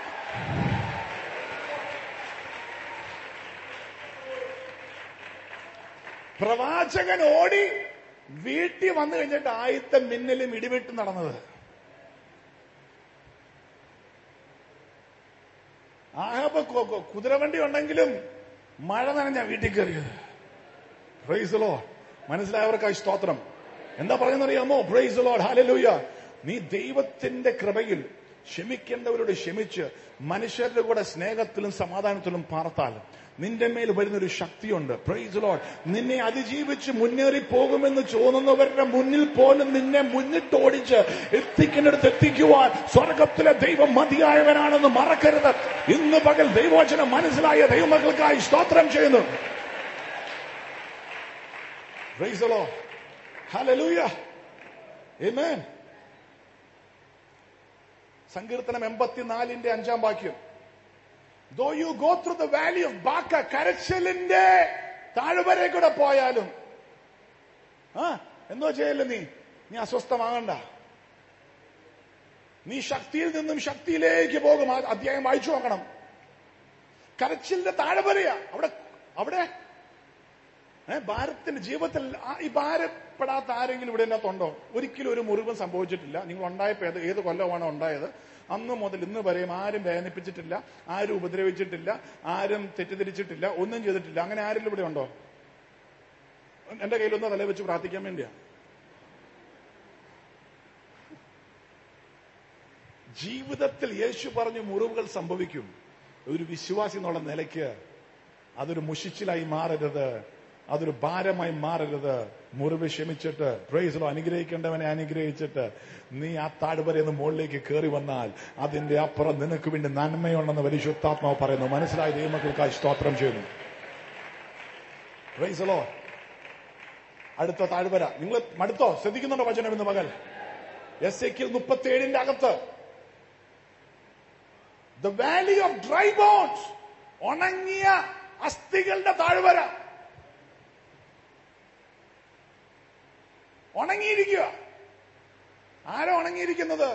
പ്രവാചകൻ ഓടി വീട്ടിൽ വന്നു കഴിഞ്ഞിട്ട് ആദ്യത്തെ മിന്നലും ഇടിവിട്ട് നടന്നത് ആഹബ് കൊ- കൊ- കുതിരവണ്ടി ഉണ്ടെങ്കിലും മഴ നനഞ്ഞ വീട്ടിൽ കയറിയത് പ്രൈസ് ലോ മനസ്സിലായവർക്കായി സ്തോത്രം എന്താ പറയുന്നറിയാമോ പ്രൈസ് ലോഡ് ഹാലലൂയ നീ ദൈവത്തിന്റെ കൃപയിൽ ക്ഷമിക്കേണ്ടവരോട് ക്ഷമിച്ച് മനുഷ്യരുടെ കൂടെ സ്നേഹത്തിലും സമാധാനത്തിലും പാർത്താൽ നിന്റെ മേൽ വരുന്നൊരു ശക്തിയുണ്ട് പ്രൈസ് ലോഡ് നിന്നെ അതിജീവിച്ച് മുന്നേറി പോകുമെന്ന് തോന്നുന്നവരുടെ മുന്നിൽ പോലും നിന്നെ മുന്നിട്ടോടിച്ച് എത്തിക്കുന്നിടത്ത് എത്തിക്കുവാൻ സ്വർഗത്തിലെ ദൈവം മതിയായവനാണെന്ന് മറക്കരുത് ഇന്ന് പകൽ ദൈവവചനം മനസ്സിലായ ദൈവമക്കൾക്കായി സ്തോത്രം ചെയ്യുന്നു Praise the Lord. Hallelujah. Amen. സങ്കീർത്തനം എൺപത്തിനാലിന്റെ അഞ്ചാം വാക്യം though you go through the valley of Baca കരച്ചലിന്റെ താഴ്വരെ കൂടെ പോയാലും ആ എന്തോ ചെയ്യല്ലേ നീ നീ അസ്വസ്ഥമാകണ്ട നീ ശക്തിയിൽ നിന്നും ശക്തിയിലേക്ക് പോകും ആ അധ്യായം വായിച്ചു നോക്കണം കരച്ചിലിന്റെ താഴ്വരയാ അവിടെ അവിടെ ഏ, ഭാരത്തിന്റെ ജീവിതത്തിൽ ആ- ഈ ഭാരപ്പെടാത്ത ആരെങ്കിലും ഇവിടെ അതിനകത്തുണ്ടോ ഒരിക്കലും ഒരു മുറിവും സംഭവിച്ചിട്ടില്ല നിങ്ങൾ ഉണ്ടായപ്പോ ഏത് ഏത് കൊല്ലമാണോ ഉണ്ടായത് അന്ന് മുതൽ ഇന്ന് വരെയും ആരും വേദനിപ്പിച്ചിട്ടില്ല ആരും ഉപദ്രവിച്ചിട്ടില്ല ആരും തെറ്റിദ്ധരിച്ചിട്ടില്ല ഒന്നും ചെയ്തിട്ടില്ല അങ്ങനെ ആരെങ്കിലും ഇവിടെ ഉണ്ടോ എന്റെ കയ്യിലൊന്ന് തല വെച്ച് പ്രാർത്ഥിക്കാൻ വേണ്ടിയാ ജീവിതത്തിൽ യേശു പറഞ്ഞു മുറിവുകൾ സംഭവിക്കും ഒരു വിശ്വാസി എന്നുള്ള നിലയ്ക്ക് അതൊരു മുഷിച്ചിലായി മാറരുത് അതൊരു ഭാരമായി മാറരുത് മുറിവ് ക്ഷമിച്ചിട്ട് പ്രൈസിലോ അനുഗ്രഹിക്കേണ്ടവനെ അനുഗ്രഹിച്ചിട്ട് നീ ആ താഴ്വരയിൽ നിന്ന് മുകളിലേക്ക് കയറി വന്നാൽ അതിന്റെ അപ്പുറം നിനക്ക് വേണ്ടി നന്മയുണ്ടെന്ന് പരിശുദ്ധാത്മാവ് പറയുന്നു മനസ്സിലായ ദൈവമക്കൾക്കായി സ്തോത്രം ചെയ്യുന്നു പ്രൈസലോ അടുത്ത താഴ്വര നിങ്ങൾ മടുത്തോ ശ്രദ്ധിക്കുന്നുണ്ടോ വചനം ഇന്ന് പകൽ എസ് എക്കിൽ മുപ്പത്തി ഏഴിന്റെ അകത്ത് the valley of dry bones ഉണങ്ങിയ അസ്ഥികളുടെ താഴ്വര ഉണങ്ങിയിരിക്കുക ആരോ ഉണങ്ങിയിരിക്കുന്നത്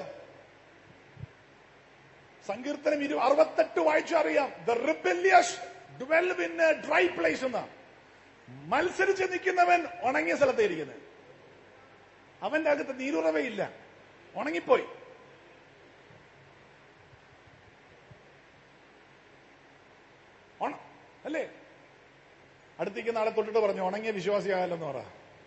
സങ്കീർത്തനം ഇരു അറുപത്തെട്ട് വായിച്ചു അറിയാം the rebellious dwell in a dry place എന്ന് മത്സരിച്ച് നിൽക്കുന്നവൻ ഉണങ്ങിയ സ്ഥലത്ത് ഇരിക്കുന്നത് അവന്റെ അകത്ത് നീരുറവയില്ല ഉണങ്ങിപ്പോയി ഉണ- അല്ലേ അടുത്തേക്ക് നാളെ തൊട്ടിട്ട് പറഞ്ഞു ഉണങ്ങിയ വിശ്വാസിയാകല്ലെന്ന് പറ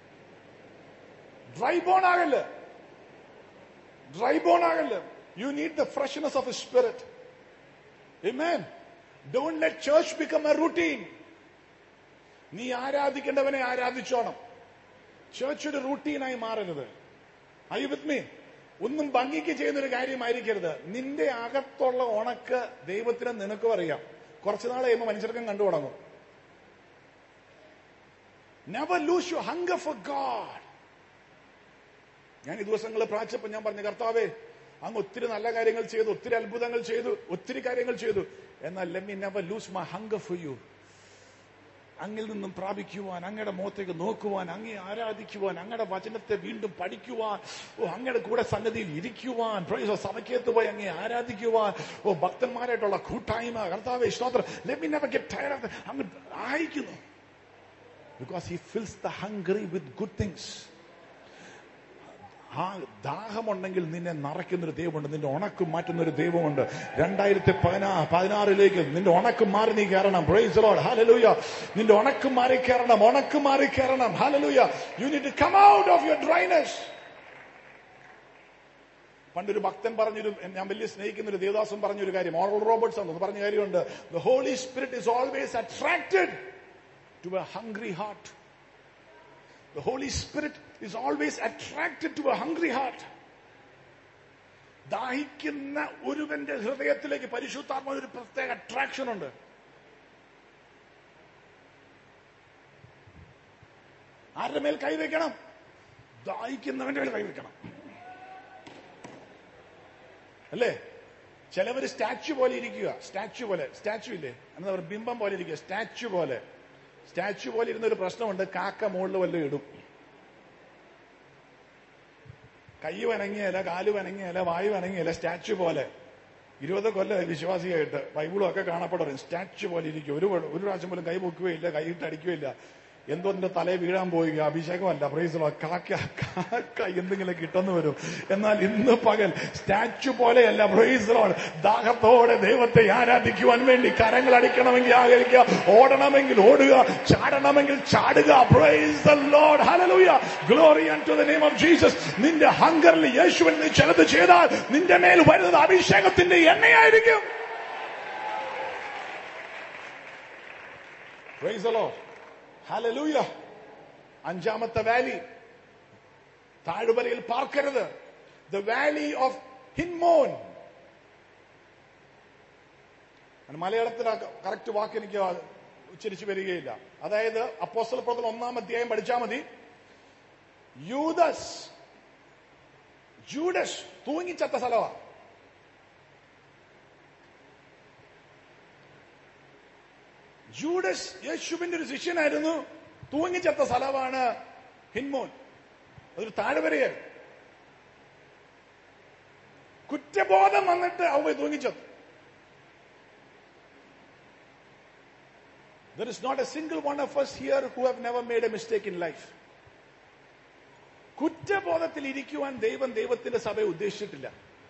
ഡ്രൈ ബോൺ ആകല്ല് ഡ്രൈ ബോൺ ആകല്ല് you need the freshness of spirit Amen. Don't let church become a routine. നീ ആരാധിക്കേണ്ടവനെ ആരാധിച്ചോണം ചേർച്ച് ഒരു റൂട്ടീനായി മാറരുത് ഐ വിത്ത് മീ ഒന്നും ഭംഗിക്ക് ചെയ്യുന്ന ഒരു കാര്യമായിരിക്കരുത് നിന്റെ അകത്തുള്ള ഉണക്ക് ദൈവത്തിന് നിനക്കും അറിയാം കുറച്ചു നാൾ കഴിയുമ്പോൾ മനുഷ്യർക്കും കണ്ടു തുടങ്ങും never lose you hunger for God ഞാൻ ഈ ദിവസങ്ങൾ പ്രാച്ചപ്പോ ഞാൻ പറഞ്ഞു കർത്താവേ അങ്ങ് ഒത്തിരി നല്ല കാര്യങ്ങൾ ചെയ്തു ഒത്തിരി അത്ഭുതങ്ങൾ ചെയ്തു ഒത്തിരി കാര്യങ്ങൾ ചെയ്തു എന്നാൽ let me never lose my hunger for you അങ്ങിൽ നിന്നും പ്രാപിക്കുവാൻ അങ്ങയുടെ മുഖത്തേക്ക് നോക്കുവാൻ അങ്ങേ ആരാധിക്കുവാൻ അങ്ങയുടെ വചനത്തെ വീണ്ടും പഠിക്കുവാൻ ഓ അങ്ങയുടെ കൂടെ സന്നദ്ധിയിൽ ഇരിക്കുവാൻ പ്രൈസോ സഭയ്ക്കകത്ത് പോയി അങ്ങേ ആരാധിക്കുവാൻ ഓ ഭക്തന്മാരായിട്ടുള്ള കൂട്ടായ്മ കർത്താവെ സ്തോത്രം let me never get tired of അങ്ങ് ആയിക്കുന്നു because he fills the hungry with good things ആ ദാഹമുണ്ടെങ്കിൽ നിന്നെ നിറയ്ക്കുന്ന ഒരു ദൈവമുണ്ട് നിന്റെ ഉണക്ക് മാറ്റുന്ന ഒരു ദൈവമുണ്ട് രണ്ടായിരത്തി പതിനാ പതിനാറിലേക്ക് നിന്റെ ഉണക്ക് മാറി നീ കയറണം പ്രൈസ് ലോഡ് ഹാലലൂയ നിന്റെ ഉണക്ക് മാറി കയറണം ഉണക്ക് മാറി കയറണം hallelujah you need to come out of your dryness പണ്ടൊരു ഭക്തൻ പറഞ്ഞൊരു ഞാൻ വലിയ സ്നേഹിക്കുന്ന ഒരു ദേവദാസൻ പറഞ്ഞൊരു കാര്യം ഓറൽ റോബർട്ട്സ് എന്ന് പറഞ്ഞ കാര്യമുണ്ട് the holy spirit is always attracted to a hungry heart The Holy Spirit is always attracted to a hungry heart. ദാഹിക്കുന്ന ഒരുവന്റെ ഹൃദയത്തിലേക്ക് പരിശുദ്ധാത്മാവ് ഒരു പ്രത്യേക അട്രാക്ഷൻ ഉണ്ട് ആരുടെ മേൽ കൈവയ്ക്കണം ദാഹിക്കുന്നവന്റെ മേൽ കൈവയ്ക്കണം അല്ലേ ചിലവര് സ്റ്റാച്ചു പോലെ ഇരിക്കുക സ്റ്റാച്ചു പോലെ സ്റ്റാച്ചു ഇല്ലേ എന്താ പറയുക ബിംബം പോലെ ഇരിക്കുക സ്റ്റാച്ചു പോലെ സ്റ്റാച്ചു പോലെ ഇരുന്ന ഒരു പ്രശ്നമുണ്ട് കാക്ക മുകളിൽ വല്ലതും ഇടും കൈ വനങ്ങിയല്ല കാല് വനങ്ങിയല്ല വായു വനങ്ങിയല്ല സ്റ്റാച്ചു പോലെ ഇരുപത് കൊല്ലം വിശ്വാസിയായിട്ട് ബൈബിളും ഒക്കെ കാണപ്പെടും സ്റ്റാച്ചു പോലെ ഇരിക്കും ഒരു ഒരു പ്രാവശ്യം പോലും കൈ പൊക്കുകയില്ല കൈയിട്ട് അടിക്കുകയില്ല എന്തോ നിന്റെ തലയെ വീഴാൻ പോയി അഭിഷേകമല്ല പ്രൈസലോ കാക്ക കാക്ക എന്തെങ്കിലും കിട്ടുന്നു വരും എന്നാൽ ഇന്ന് പകൽ സ്റ്റാച്ചു പോലെയല്ല പ്രൈസലോൾ ദാഹത്തോടെ ദൈവത്തെ ആരാധിക്കുവാൻ വേണ്ടി കരങ്ങൾ അടിക്കണമെങ്കിൽ ആകരിക്കുക ഓടണമെങ്കിൽ ഓടുക ചാടണമെങ്കിൽ ചാടുക praise load hallelujah glory to the name of Jesus നിന്റെ ഹങ്കറിൽ യേശുവിൽ നീ ചിലത് ചെയ്താൽ നിന്റെ മേൽ വരുന്നത് അഭിഷേകത്തിന്റെ എണ്ണയായിരിക്കും പ്രൈസ് ലോഡ് ഹലലൂയ അഞ്ചാമത്തെ വാലി താഴ്വരയിൽ പാർക്കരുത് ദ വാലി ഓഫ് ഹിൻമോൻ മലയാളത്തിൽ കറക്റ്റ് വാക്ക് എനിക്ക് ഉച്ചരിച്ചു വരികയില്ല അതായത് അപ്പോസ്റ്റൽ പ്രവർത്തനം ഒന്നാം അധ്യായം പഠിച്ചാൽ മതി യൂദസ് ജൂഡസ് തൂങ്ങിച്ചത്ത സ്ഥലമാണ് ജൂഡസ് യേശുവിന്റെ ഒരു ശിഷ്യനായിരുന്നു തൂങ്ങിച്ചത്ത സ്ഥലമാണ് ഹിൻമോൻ അതൊരു താഴ്വരയായിരുന്നു കുറ്റബോധം വന്നിട്ട് അവ തൂങ്ങിച്ചത്തു There is not a single one of us here who have never made a mistake in life. കുറ്റബോധത്തിൽ ഇരിക്കുവാൻ ദൈവം ദൈവത്തിന്റെ സഭയെ ഉദ്ദേശിച്ചിട്ടില്ല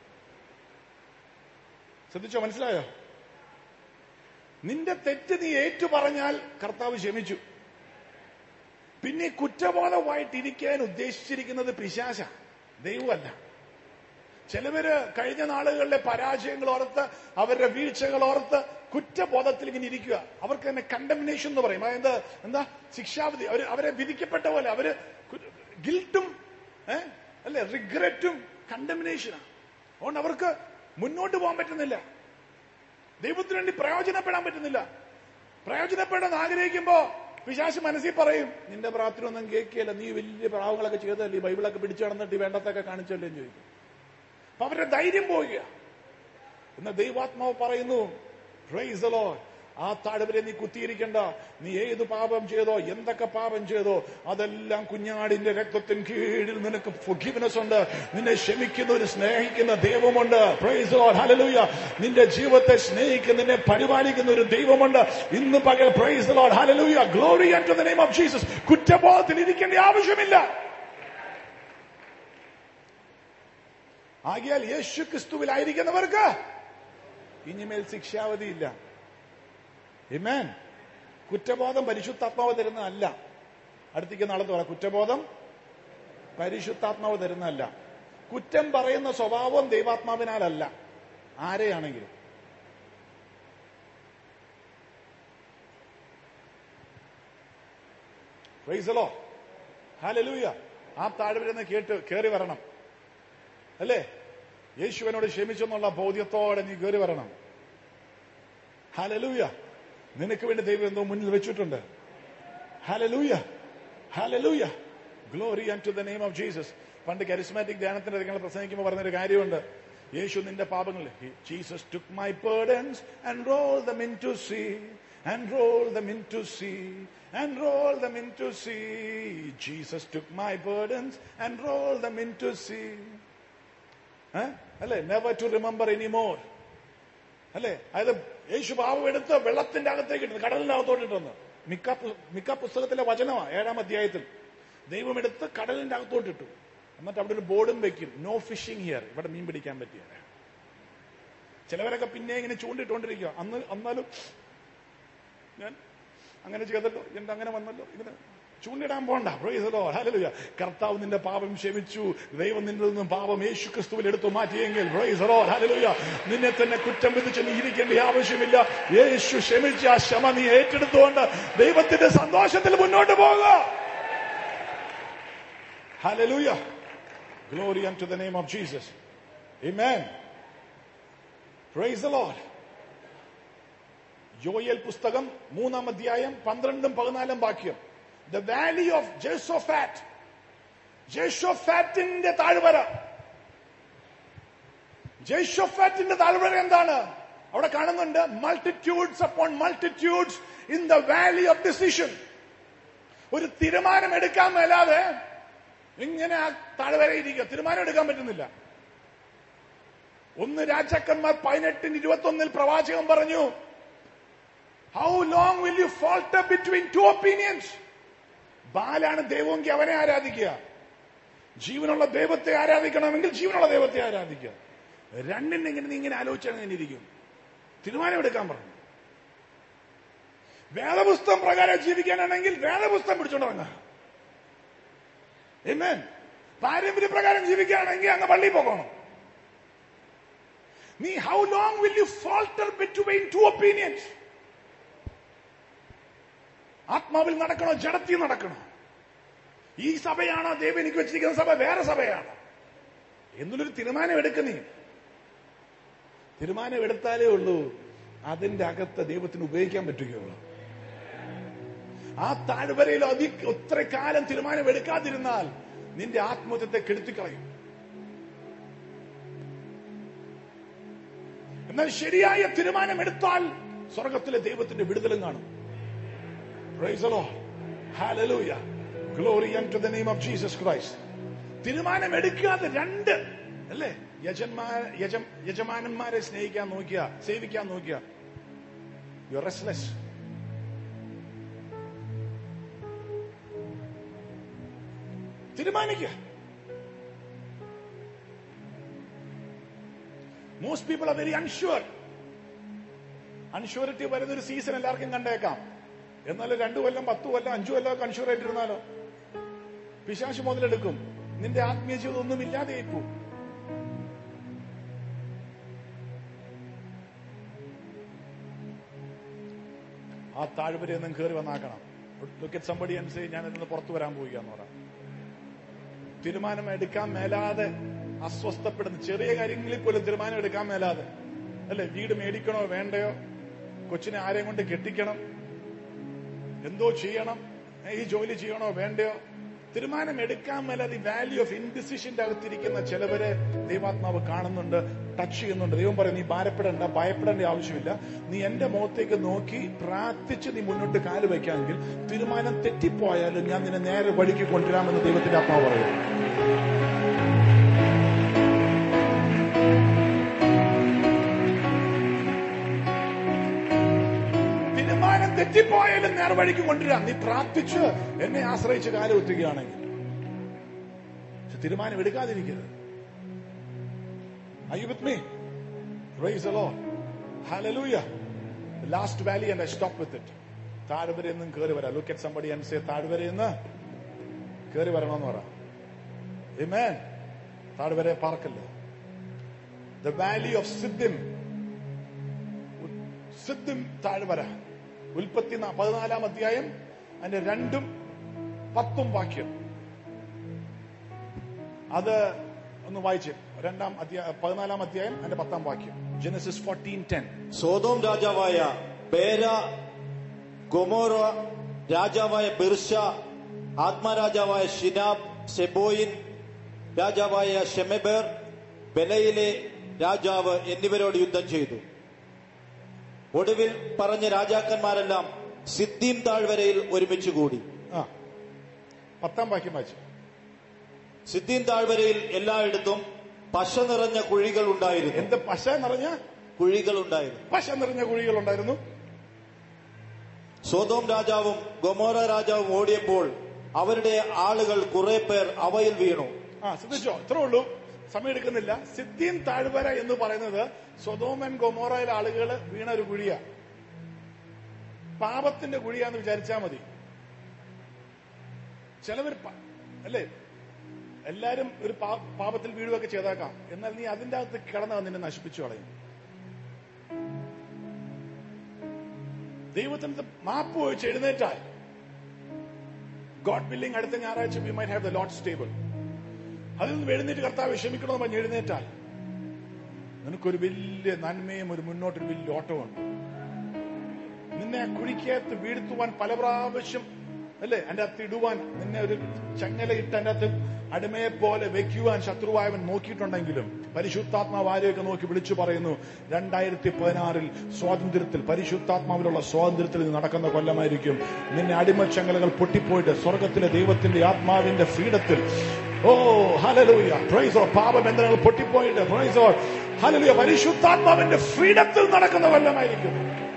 ശ്രദ്ധിച്ചോ മനസ്സിലായോ നിന്റെ തെറ്റ് നീ ഏറ്റു പറഞ്ഞാൽ കർത്താവ് ക്ഷമിച്ചു പിന്നെ കുറ്റബോധമായിട്ടിരിക്കാൻ ഉദ്ദേശിച്ചിരിക്കുന്നത് പിശാശ ദൈവമല്ല ചിലവര് കഴിഞ്ഞ നാളുകളിലെ പരാജയങ്ങൾ ഓർത്ത് അവരുടെ വീഴ്ചകൾ ഓർത്ത് കുറ്റബോധത്തിൽ ഇങ്ങനെ ഇരിക്കുക അവർക്ക് തന്നെ കണ്ടമിനേഷൻ എന്ന് പറയും അതായത് എന്താ ശിക്ഷാവിധി അവർ അവരെ വിധിക്കപ്പെട്ട പോലെ അവര് ഗിൽട്ടും ഏഹ് അല്ലെ റിഗ്രറ്റും കണ്ടമിനേഷനാണ് അതുകൊണ്ട് അവർക്ക് മുന്നോട്ട് പോകാൻ പറ്റുന്നില്ല ദൈവത്തിന് വേണ്ടി പ്രയോജനപ്പെടാൻ പറ്റുന്നില്ല പ്രയോജനപ്പെടാൻ ആഗ്രഹിക്കുമ്പോ പിശാശ് മനസ്സിൽ പറയും നിന്റെ പ്രാർത്ഥന ഒന്നും കേൾക്കുകയല്ല നീ വലിയ പ്രാവങ്ങളൊക്കെ ചെയ്തല്ലേ ഈ ബൈബിളൊക്കെ പിടിച്ചു നടന്നിട്ട് വേണ്ടത്തൊക്കെ കാണിച്ചല്ലേ എന്ന് ചോദിക്കും അപ്പൊ അവരുടെ ധൈര്യം പോവുക എന്ന് ദൈവാത്മാവ് പറയുന്നു പ്രൈസ് ലോഡ് ആ താഴ്വരെ നീ കുത്തിയിരിക്കണ്ട നീ ഏത് പാപം ചെയ്തോ എന്തൊക്കെ പാപം ചെയ്തോ അതെല്ലാം കുഞ്ഞാടിന്റെ രക്തത്തിന് കീഴിൽ നിനക്ക് ഫൊഗീവ്നെസ് ഉണ്ട് നിന്നെ ക്ഷമിക്കുന്ന ഒരു സ്നേഹിക്കുന്ന ദൈവമുണ്ട് പ്രൈസ് ലോഡ് ഹല്ലേലൂയ നിന്റെ ജീവിതത്തെ സ്നേഹിക്കുന്ന നിന്നെ പരിപാലിക്കുന്ന ഒരു ദൈവമുണ്ട് ഇന്ന് പകൽ praise load hallelujah glory to the name of Jesus കുറ്റബോധത്തിൽ ഇരിക്കേണ്ട ആവശ്യമില്ല ആകിയാൽ യേശു ക്രിസ്തുവിലായിരിക്കുന്നവർക്ക് ഇനിമേൽ ശിക്ഷാവധിയില്ല ഇമേൻ കുറ്റബോധം പരിശുദ്ധാത്മാവ് തരുന്നതല്ല അടുത്തേക്ക് നാളെ പറയാം കുറ്റബോധം പരിശുദ്ധാത്മാവ് തരുന്നതല്ല കുറ്റം പറയുന്ന സ്വഭാവം ദൈവാത്മാവിനാലല്ല ആരെയാണെങ്കിലും വൈസലോ ഹാലലൂയ ആ താഴ്വരുന്ന് കേട്ട് കയറി വരണം അല്ലേ യേശുവിനോട് ക്ഷമിച്ചെന്നുള്ള ബോധ്യത്തോടെ നീ കയറി വരണം ഹാലലൂയ നിനക്ക് വേണ്ടി ദൈവം എന്തോ മുന്നിൽ വെച്ചിട്ടുണ്ട് hallelujah hallelujah glory and to the name of Jesus പണ്ട് കരിസ്മാറ്റിക് ധ്യാനത്തിന്റെ നിങ്ങൾ പ്രസംഗിക്കുമ്പോൾ പറഞ്ഞൊരു കാര്യമുണ്ട് യേശു നിന്റെ പാപങ്ങൾ Jesus took my burdens and roll them into sea and roll them into sea and roll them into sea Jesus took my burdens and roll them into sea അല്ലേ never to remember any more അല്ലേ അതായത് യേശു പാപം എടുത്ത് വെള്ളത്തിന്റെ അകത്തേക്ക് ഇട്ടു കടലിന്റെ അകത്തോട്ട് ഇട്ടെന്ന് മിക്ക പു- മിക്ക പുസ്തകത്തിലെ വചനമാണ് ഏഴാം അധ്യായത്തിൽ ദൈവം എടുത്ത് കടലിന്റെ അകത്തോട്ട് ഇട്ടു എന്നിട്ട് അവിടെ ഒരു ബോർഡും വെക്കും നോ ഫിഷിംഗ് ഹിയർ ഇവിടെ മീൻ പിടിക്കാൻ പറ്റിയ ചിലവരൊക്കെ പിന്നെ ഇങ്ങനെ ചൂണ്ടിട്ടുകൊണ്ടിരിക്കുക അന്ന് എന്നാലും ഞാൻ അങ്ങനെ ചെയ്തല്ലോ എന്റെ അങ്ങനെ വന്നല്ലോ ഇങ്ങനെ ചൂണ്ടിടാൻ പോണ്ട പ്രൈസലോ ഹല്ലേലൂയ കർത്താവ് നിന്റെ പാപം ക്ഷമിച്ചു ദൈവം നിന്നിൽ നിന്നും പാപം യേശു ക്രിസ്തുവിൽ എടുത്തു മാറ്റിയെങ്കിൽ പ്രൈസലോ ഹല്ലേലൂയ നിന്നെ തന്നെ കുറ്റം വിധിച്ച് നീ ഇരിക്കേണ്ട ആവശ്യമില്ല യേശു ക്ഷമിച്ച ആ ക്ഷമ നീ ഏറ്റെടുത്തുകൊണ്ട് ദൈവത്തിന്റെ സന്തോഷത്തിൽ മുന്നോട്ട് പോകുക hallelujah glory to the name of Jesus Amen. Praise the Lord. Joel പുസ്തകം മൂന്നാം അധ്യായം പന്ത്രണ്ടും പതിനാലും വാക്യം ദ വാലി ഓഫ് ജെസോഫാറ്റ് ജെഷോഫാറ്റിന്റെ താഴ്വര ജെഷോഫാറ്റിന്റെ താഴ്വര എന്താണ് അവിടെ കാണുന്നുണ്ട് multitudes upon multitudes in the valley of decision ഒരു തീരുമാനം എടുക്കാൻ മേലാതെ ഇങ്ങനെ ആ താഴ്വര ഇരിക്കുക തീരുമാനം എടുക്കാൻ പറ്റുന്നില്ല ഒന്ന് രാജാക്കന്മാർ പതിനെട്ടിന് ഇരുപത്തി ഒന്നിൽ പ്രവാചകൻ പറഞ്ഞു how long will you falter between two opinions ബാലാണ് ദൈവമെങ്കിൽ അവനെ ആരാധിക്കുക ജീവനുള്ള ദൈവത്തെ ആരാധിക്കണമെങ്കിൽ ജീവനുള്ള ദൈവത്തെ ആരാധിക്കുക രണ്ടിനെ ഇങ്ങനെ നീ ഇങ്ങനെ ആലോചിച്ചാൽ ഇങ്ങനെ ഇരിക്കും തീരുമാനമെടുക്കാൻ പറഞ്ഞു വേദപുസ്തകം പ്രകാരം ജീവിക്കാനാണെങ്കിൽ വേദപുസ്തകം പിടിച്ചോണ്ടിറങ്ങുക Amen. പാരമ്പര്യ പ്രകാരം ജീവിക്കുകയാണെങ്കിൽ അങ്ങ് പള്ളിയിൽ പോകണം നീ how long will you falter between two opinions ആത്മാവിൽ നടക്കണോ ജഡത്തിൽ നടക്കണോ ഈ സഭയാണോ ദൈവം എനിക്ക് വെച്ചിരിക്കുന്ന സഭ വേറെ സഭയാണോ എന്നുള്ളൊരു തീരുമാനം എടുക്കുന്നേ തീരുമാനം എടുത്താലേ ഉള്ളൂ അതിന്റെ അകത്ത് ദൈവത്തിന് ഉപയോഗിക്കാൻ പറ്റുകയുള്ളൂ ആ താഴ്വരയിൽ അതി ഒത്ര കാലം തീരുമാനം എടുക്കാതിരുന്നാൽ നിന്റെ ആത്മഹത്യത്തെ കെടുത്തിക്കളയും എന്നാൽ ശരിയായ തീരുമാനം എടുത്താൽ സ്വർഗത്തിലെ ദൈവത്തിന്റെ വിടുതലും കാണും Praise the Lord. Hallelujah. Glory unto the name of Jesus Christ. തീരുമാനം എടുക്കാതെ രണ്ട് അല്ലേ യജന്മാ യജം യജമാനന്മാരെ സ്നേഹിക്കാൻ നോക്കിയ സേവിക്കാൻ നോക്കിയ യു റെസ്ലെസ് തീരുമാനിക്കുക most people are very unsure അൺഷുവറിറ്റി വരുന്ന ഒരു സീസൺ എല്ലാവർക്കും കണ്ടേക്കാം എന്നാൽ രണ്ടു കൊല്ലം പത്തു കൊല്ലം അഞ്ചു കൊല്ലം ഒക്കെ അൺഷുവർ ആയിട്ടിരുന്നാലോ പിശാശ് മുതലെടുക്കും നിന്റെ ആത്മീയ ജീവിതം ഒന്നും ഇല്ലാതെ പോകും ആ താഴ്വരയിൽ നിന്നും കയറി വന്നാക്കണം ലുക്കറ്റ് സമ്പടി അനുസരിച്ച് ഞാൻ ഇതിന് പുറത്തു വരാൻ പോവുകയെന്ന് പറയാം തീരുമാനം എടുക്കാൻ മേലാതെ അസ്വസ്ഥപ്പെടുന്ന ചെറിയ കാര്യങ്ങളിൽ പോലും തീരുമാനം എടുക്കാൻ മേലാതെ അല്ലെ വീട് മേടിക്കണോ വേണ്ടയോ കൊച്ചിനെ ആരെയും കൊണ്ട് കെട്ടിക്കണം എന്തോ ചെയ്യണം ഈ ജോലി ചെയ്യണോ വേണ്ടയോ തീരുമാനം എടുക്കാൻ മേലാതെ വാല്യൂ ഓഫ് ഇൻഡിസിഷന്റെ അകത്തിരിക്കുന്ന ചിലവരെ ദൈവാത്മാവ് കാണുന്നുണ്ട് ടച്ച് ചെയ്യുന്നുണ്ട് ദൈവം പറയും നീ ഭാരപ്പെടേണ്ട ഭയപ്പെടേണ്ട ആവശ്യമില്ല നീ എന്റെ മുഖത്തേക്ക് നോക്കി പ്രാർത്ഥിച്ച് നീ മുന്നോട്ട് കാല് വയ്ക്കാമെങ്കിൽ തീരുമാനം തെറ്റിപ്പോയാലും ഞാൻ നിന്നെ നേരെ വഴിക്ക് കൊണ്ടുവരാമെന്ന് ദൈവത്തിന്റെ ആത്മാവ് പറയും തീരുമാനം തെറ്റിപ്പോയാലും നേർവഴിക്ക് കൊണ്ടുവരാം നീ പ്രാർത്ഥിച്ച് എന്നെ ആശ്രയിച്ച് കാലുകുത്തുകയാണെങ്കിൽ പക്ഷെ തീരുമാനം എടുക്കാതിരിക്കരുത് Are you with me? Praise the Lord. Hallelujah. The last valley and I stop with it. താഴ്വരയിൽ നിന്നും കയറി വരാം look at somebody and say താഴ്വരയിൽ നിന്ന് കയറി വരണമെന്ന് പറ Amen. താഴ്വരയെ പാർക്കല്ലോ the valley of Siddim Siddim താഴ്വര ഉൽപ്പത്തി നാ- പതിനാലാം അധ്യായം അതിന്റെ രണ്ടും പത്തും വാക്യം അത് ഒന്ന് വായിച്ച് രണ്ടാം അധ്യായം പതിനാലാം അധ്യായം അതിന്റെ പത്താം വാക്യം ജനസിസ് ഫോർട്ടീൻ ടെൻ സോതോം രാജാവായ ബേര ഗൊമോറ രാജാവായ ബിർഷ ആത്മരാജാവായ ഷിനാബ് സെബോയിൻ രാജാവായ ഷെമെബേർ ബെലയിലെ രാജാവ് എന്നിവരോട് യുദ്ധം ചെയ്തു ഒടുവിൽ പറഞ്ഞ രാജാക്കന്മാരെല്ലാം സിദ്ദീം താഴ്വരയിൽ ഒരുമിച്ച് കൂടി ആ പത്താം വാക്യം വായിച്ചു സിദ്ദീം താഴ്വരയിൽ എല്ലായിടത്തും പശ നിറഞ്ഞ കുഴികൾ ഉണ്ടായിരുന്നു എന്ത് പശ നിറഞ്ഞ കുഴികൾ ഉണ്ടായിരുന്നു പശ നിറഞ്ഞ കുഴികൾ ഉണ്ടായിരുന്നു സോതോം രാജാവും ഗൊമോറ രാജാവും ഓടിയപ്പോൾ അവരുടെ ആളുകൾ കുറെ പേർ അവയിൽ വീണു ആ ശ്രദ്ധിച്ചോ ഇത്രേ ഉള്ളൂ സമയം എടുക്കുന്നില്ല സിദ്ദീം താഴ്വര എന്ന് പറയുന്നത് സ്വതോമൻ ഗൊമോറയിലെ ആളുകൾ വീണ ഒരു കുഴിയാ പാപത്തിന്റെ കുഴിയാന്ന് വിചാരിച്ചാ മതി ചിലവർ പ- അല്ലേ എല്ലാരും ഒരു പാ- പാപത്തിൽ വീഴുകയൊക്കെ ചെയ്തേക്കാം എന്നാൽ നീ അതിന്റെ അകത്ത് കിടന്ന് നിന്നെ നശിപ്പിച്ചു കളയും ദൈവത്തിന് മാപ്പ് ഒഴിച്ച് എഴുന്നേറ്റാൽ ഗോഡ് ബില്ലിംഗ് അടുത്ത ഞായറാഴ്ച we might have the Lord's table അതിൽ നിന്ന് എഴുന്നേറ്റ് കർത്താവ് ക്ഷമിക്കണമെന്ന് പറഞ്ഞ് എഴുന്നേറ്റാൽ നിനക്കൊരു വലിയ നന്മയും ഒരു മുന്നോട്ടൊരു വലിയ ഓട്ടമുണ്ട് നിന്നെ ആ കുഴിക്കകത്ത് വീഴ്ത്തുവാൻ പല പ്രാവശ്യം അല്ലേ അതിന്റെ അകത്ത് ഇടുവാൻ നിന്നെ ഒരു ചങ്ങലയിട്ട് അതിന്റെ അകത്ത് അടിമയെ പോലെ വെക്കുവാൻ ശത്രുവായവൻ നോക്കിയിട്ടുണ്ടെങ്കിലും പരിശുദ്ധാത്മാവ് ആരെയൊക്കെ നോക്കി വിളിച്ചു പറയുന്നു രണ്ടായിരത്തി പതിനാറിൽ സ്വാതന്ത്ര്യത്തിൽ പരിശുദ്ധാത്മാവിലുള്ള സ്വാതന്ത്ര്യത്തിൽ നീ നടക്കുന്ന കൊല്ലമായിരിക്കും നിന്നെ അടിമച്ചങ്ങലകൾ പൊട്ടിപ്പോയിട്ട് സ്വർഗത്തിലെ ദൈവത്തിന്റെ ആത്മാവിന്റെ ഫ്രീഡത്തിൽ ഓ ഹലലൂയ പ്രൈസോ പാപബന്ധനങ്ങൾ പൊട്ടിപ്പോയിട്ട് പ്രൈസോ ഹലലൂയ പരിശുദ്ധാത്മാവിന്റെ ഫ്രീഡത്തിൽ നടക്കുന്ന കൊല്ലമായിരിക്കും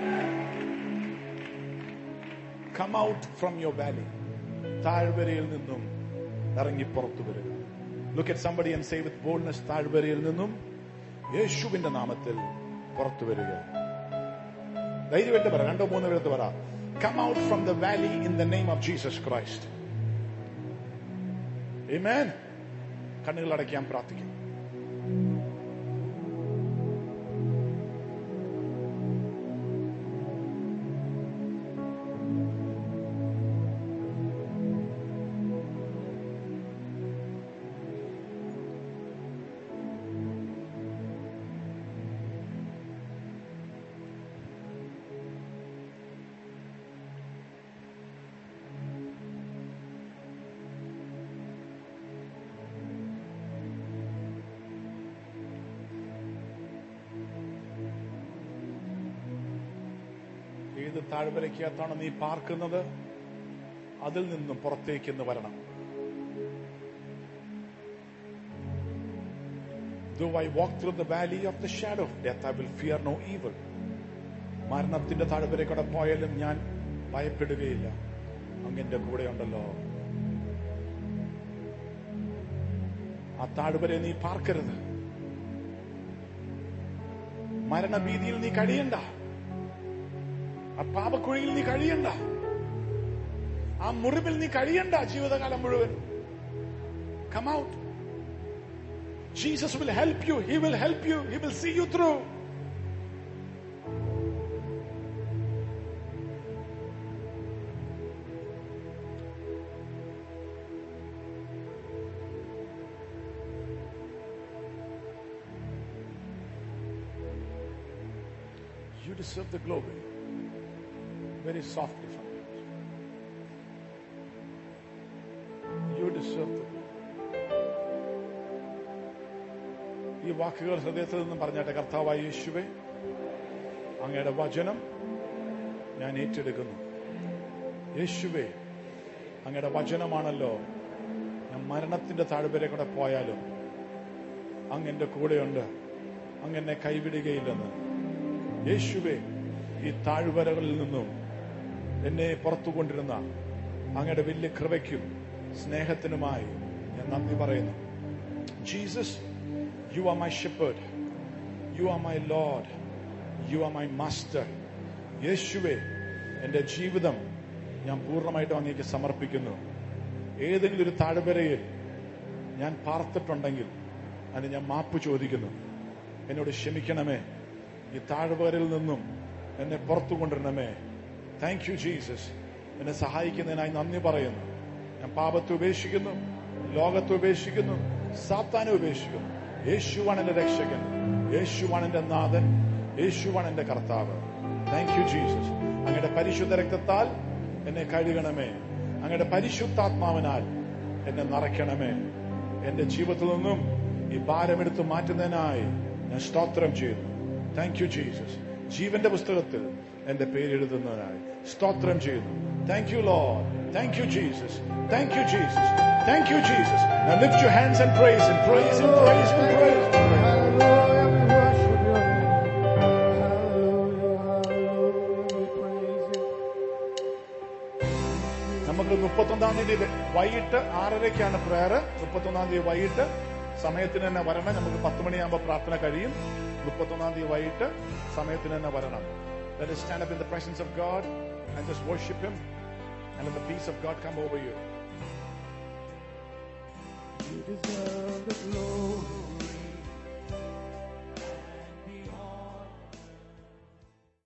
come out from your valley താഴ്വരയിൽ നിന്നും ഇറങ്ങി പുറത്തു വരിക look at somebody and say with boldness താഴ്വരയിൽ നിന്നും യേശുവിന്റെ നാമത്തിൽ പുറത്തു വരിക ധൈര്യമായിട്ട് പറ രണ്ടോ മൂന്നോ പേരത്ത് പറ come out from the valley in the name of Jesus Christ Amen. കണ്ണുകൾ അടയ്ക്കാൻ പ്രാർത്ഥിക്കും ഏത് താഴ്വരയ്ക്കകത്താണ് നീ പാർക്കുന്നത് അതിൽ നിന്നും പുറത്തേക്ക് ഇന്ന് വരണം Though I walk through the valley of the shadow of death, I will fear no evil. മരണത്തിന്റെ താഴ്വരക്കൂടെ പോയാലും ഞാൻ ഭയപ്പെടുകയില്ല അങ്ങെന്റെ കൂടെ ഉണ്ടല്ലോ ആ താഴ്വരെ നീ പാർക്കരുത് മരണഭീതിയിൽ നീ കഴിയണ്ട ആ പാപക്കുഴിയിൽ നീ കഴിയണ്ട ആ മുറിവിൽ നീ കഴിയണ്ട ജീവിതകാലം മുഴുവൻ come out Jesus will help you he will help you he will see you through You deserve the glory. Very softly from you. You deserve the glory. ഈ വാക്കുകൾ ഹൃദയത്തിൽ നിന്നും പറഞ്ഞാട്ടെ കർത്താവായ യേശുവെ അങ്ങയുടെ വചനം ഞാൻ ഏറ്റെടുക്കുന്നു യേശുവെ അങ്ങയുടെ വചനമാണല്ലോ ഞാൻ മരണത്തിന്റെ താഴ്വരെ കൂടെ പോയാലും അങ്ങ് എന്റെ കൂടെയുണ്ട് അങ്ങ് എന്നെ കൈവിടുകയില്ലെന്ന് യേശുവെ ഈ താഴ്വരകളിൽ നിന്നും എന്നെ പുറത്തു കൊണ്ടിരുന്ന അങ്ങയുടെ വലിയ കൃപയ്ക്കും സ്നേഹത്തിനുമായി ഞാൻ നന്ദി പറയുന്നു Jesus you are my shepherd you are my Lord you are my master യേശുവെ എന്റെ ജീവിതം ഞാൻ പൂർണ്ണമായിട്ടും അങ്ങേക്ക് സമർപ്പിക്കുന്നു ഏതെങ്കിലും ഒരു താഴ്വരയിൽ ഞാൻ പാർത്തിട്ടുണ്ടെങ്കിൽ അതിന് ഞാൻ മാപ്പ് ചോദിക്കുന്നു എന്നോട് ക്ഷമിക്കണമേ ഈ താഴ്വരയിൽ നിന്നും എന്നെ പുറത്തു കൊണ്ടുവരണമേ താങ്ക് യു ജീസസ് എന്നെ സഹായിക്കുന്നതിനായി നന്ദി പറയുന്നു ഞാൻ പാപത്തെ ഉപേക്ഷിക്കുന്നു ലോകത്തെ ഉപേക്ഷിക്കുന്നു സാത്താനെ ഉപേക്ഷിക്കുന്നു യേശുവാണ് എന്റെ രക്ഷകൻ യേശുവാണ് എന്റെ നാഥൻ യേശുവാണ് എന്റെ കർത്താവ് താങ്ക് യു ജീസസ് അങ്ങയുടെ പരിശുദ്ധ രക്തത്താൽ എന്നെ കഴുകണമേ അങ്ങയുടെ പരിശുദ്ധാത്മാവിനാൽ എന്നെ നിറയ്ക്കണമേ എന്റെ ജീവിതത്തിൽ നിന്നും ഈ ഭാരമെടുത്ത് മാറ്റുന്നതിനായി ഞാൻ ഞാൻ സ്തോത്രം ചെയ്യുന്നു താങ്ക് യു ജീസസ് ജീവന്റെ പുസ്തകത്തിൽ എന്റെ പേരെഴുതുന്നതിനായി സ്തോത്രം ചെയ്യുന്നു thank you Lord thank you Jesus thank you Jesus thank you Jesus Now lift your hands and praise Him, praise Him, praise Him, praise Him. Hallelujah, we worship your name. Hallelujah, hallelujah, we praise you. നമുക്ക് മുപ്പത്തൊന്നാം തീയതി വൈകിട്ട് ആറരയ്ക്കാണ് prayer മുപ്പത്തൊന്നാം തീയതി വൈകിട്ട് സമയത്തിന് തന്നെ വരണം നമുക്ക് പത്ത് മണിയാകുമ്പോൾ പ്രാർത്ഥന കഴിയും മുപ്പത്തൊന്നാം തീയതി വൈകിട്ട് സമയത്തിന് തന്നെ വരണം Let us stand up in the presence of God and just worship Him and let the peace of God come over you. You deserve the glory.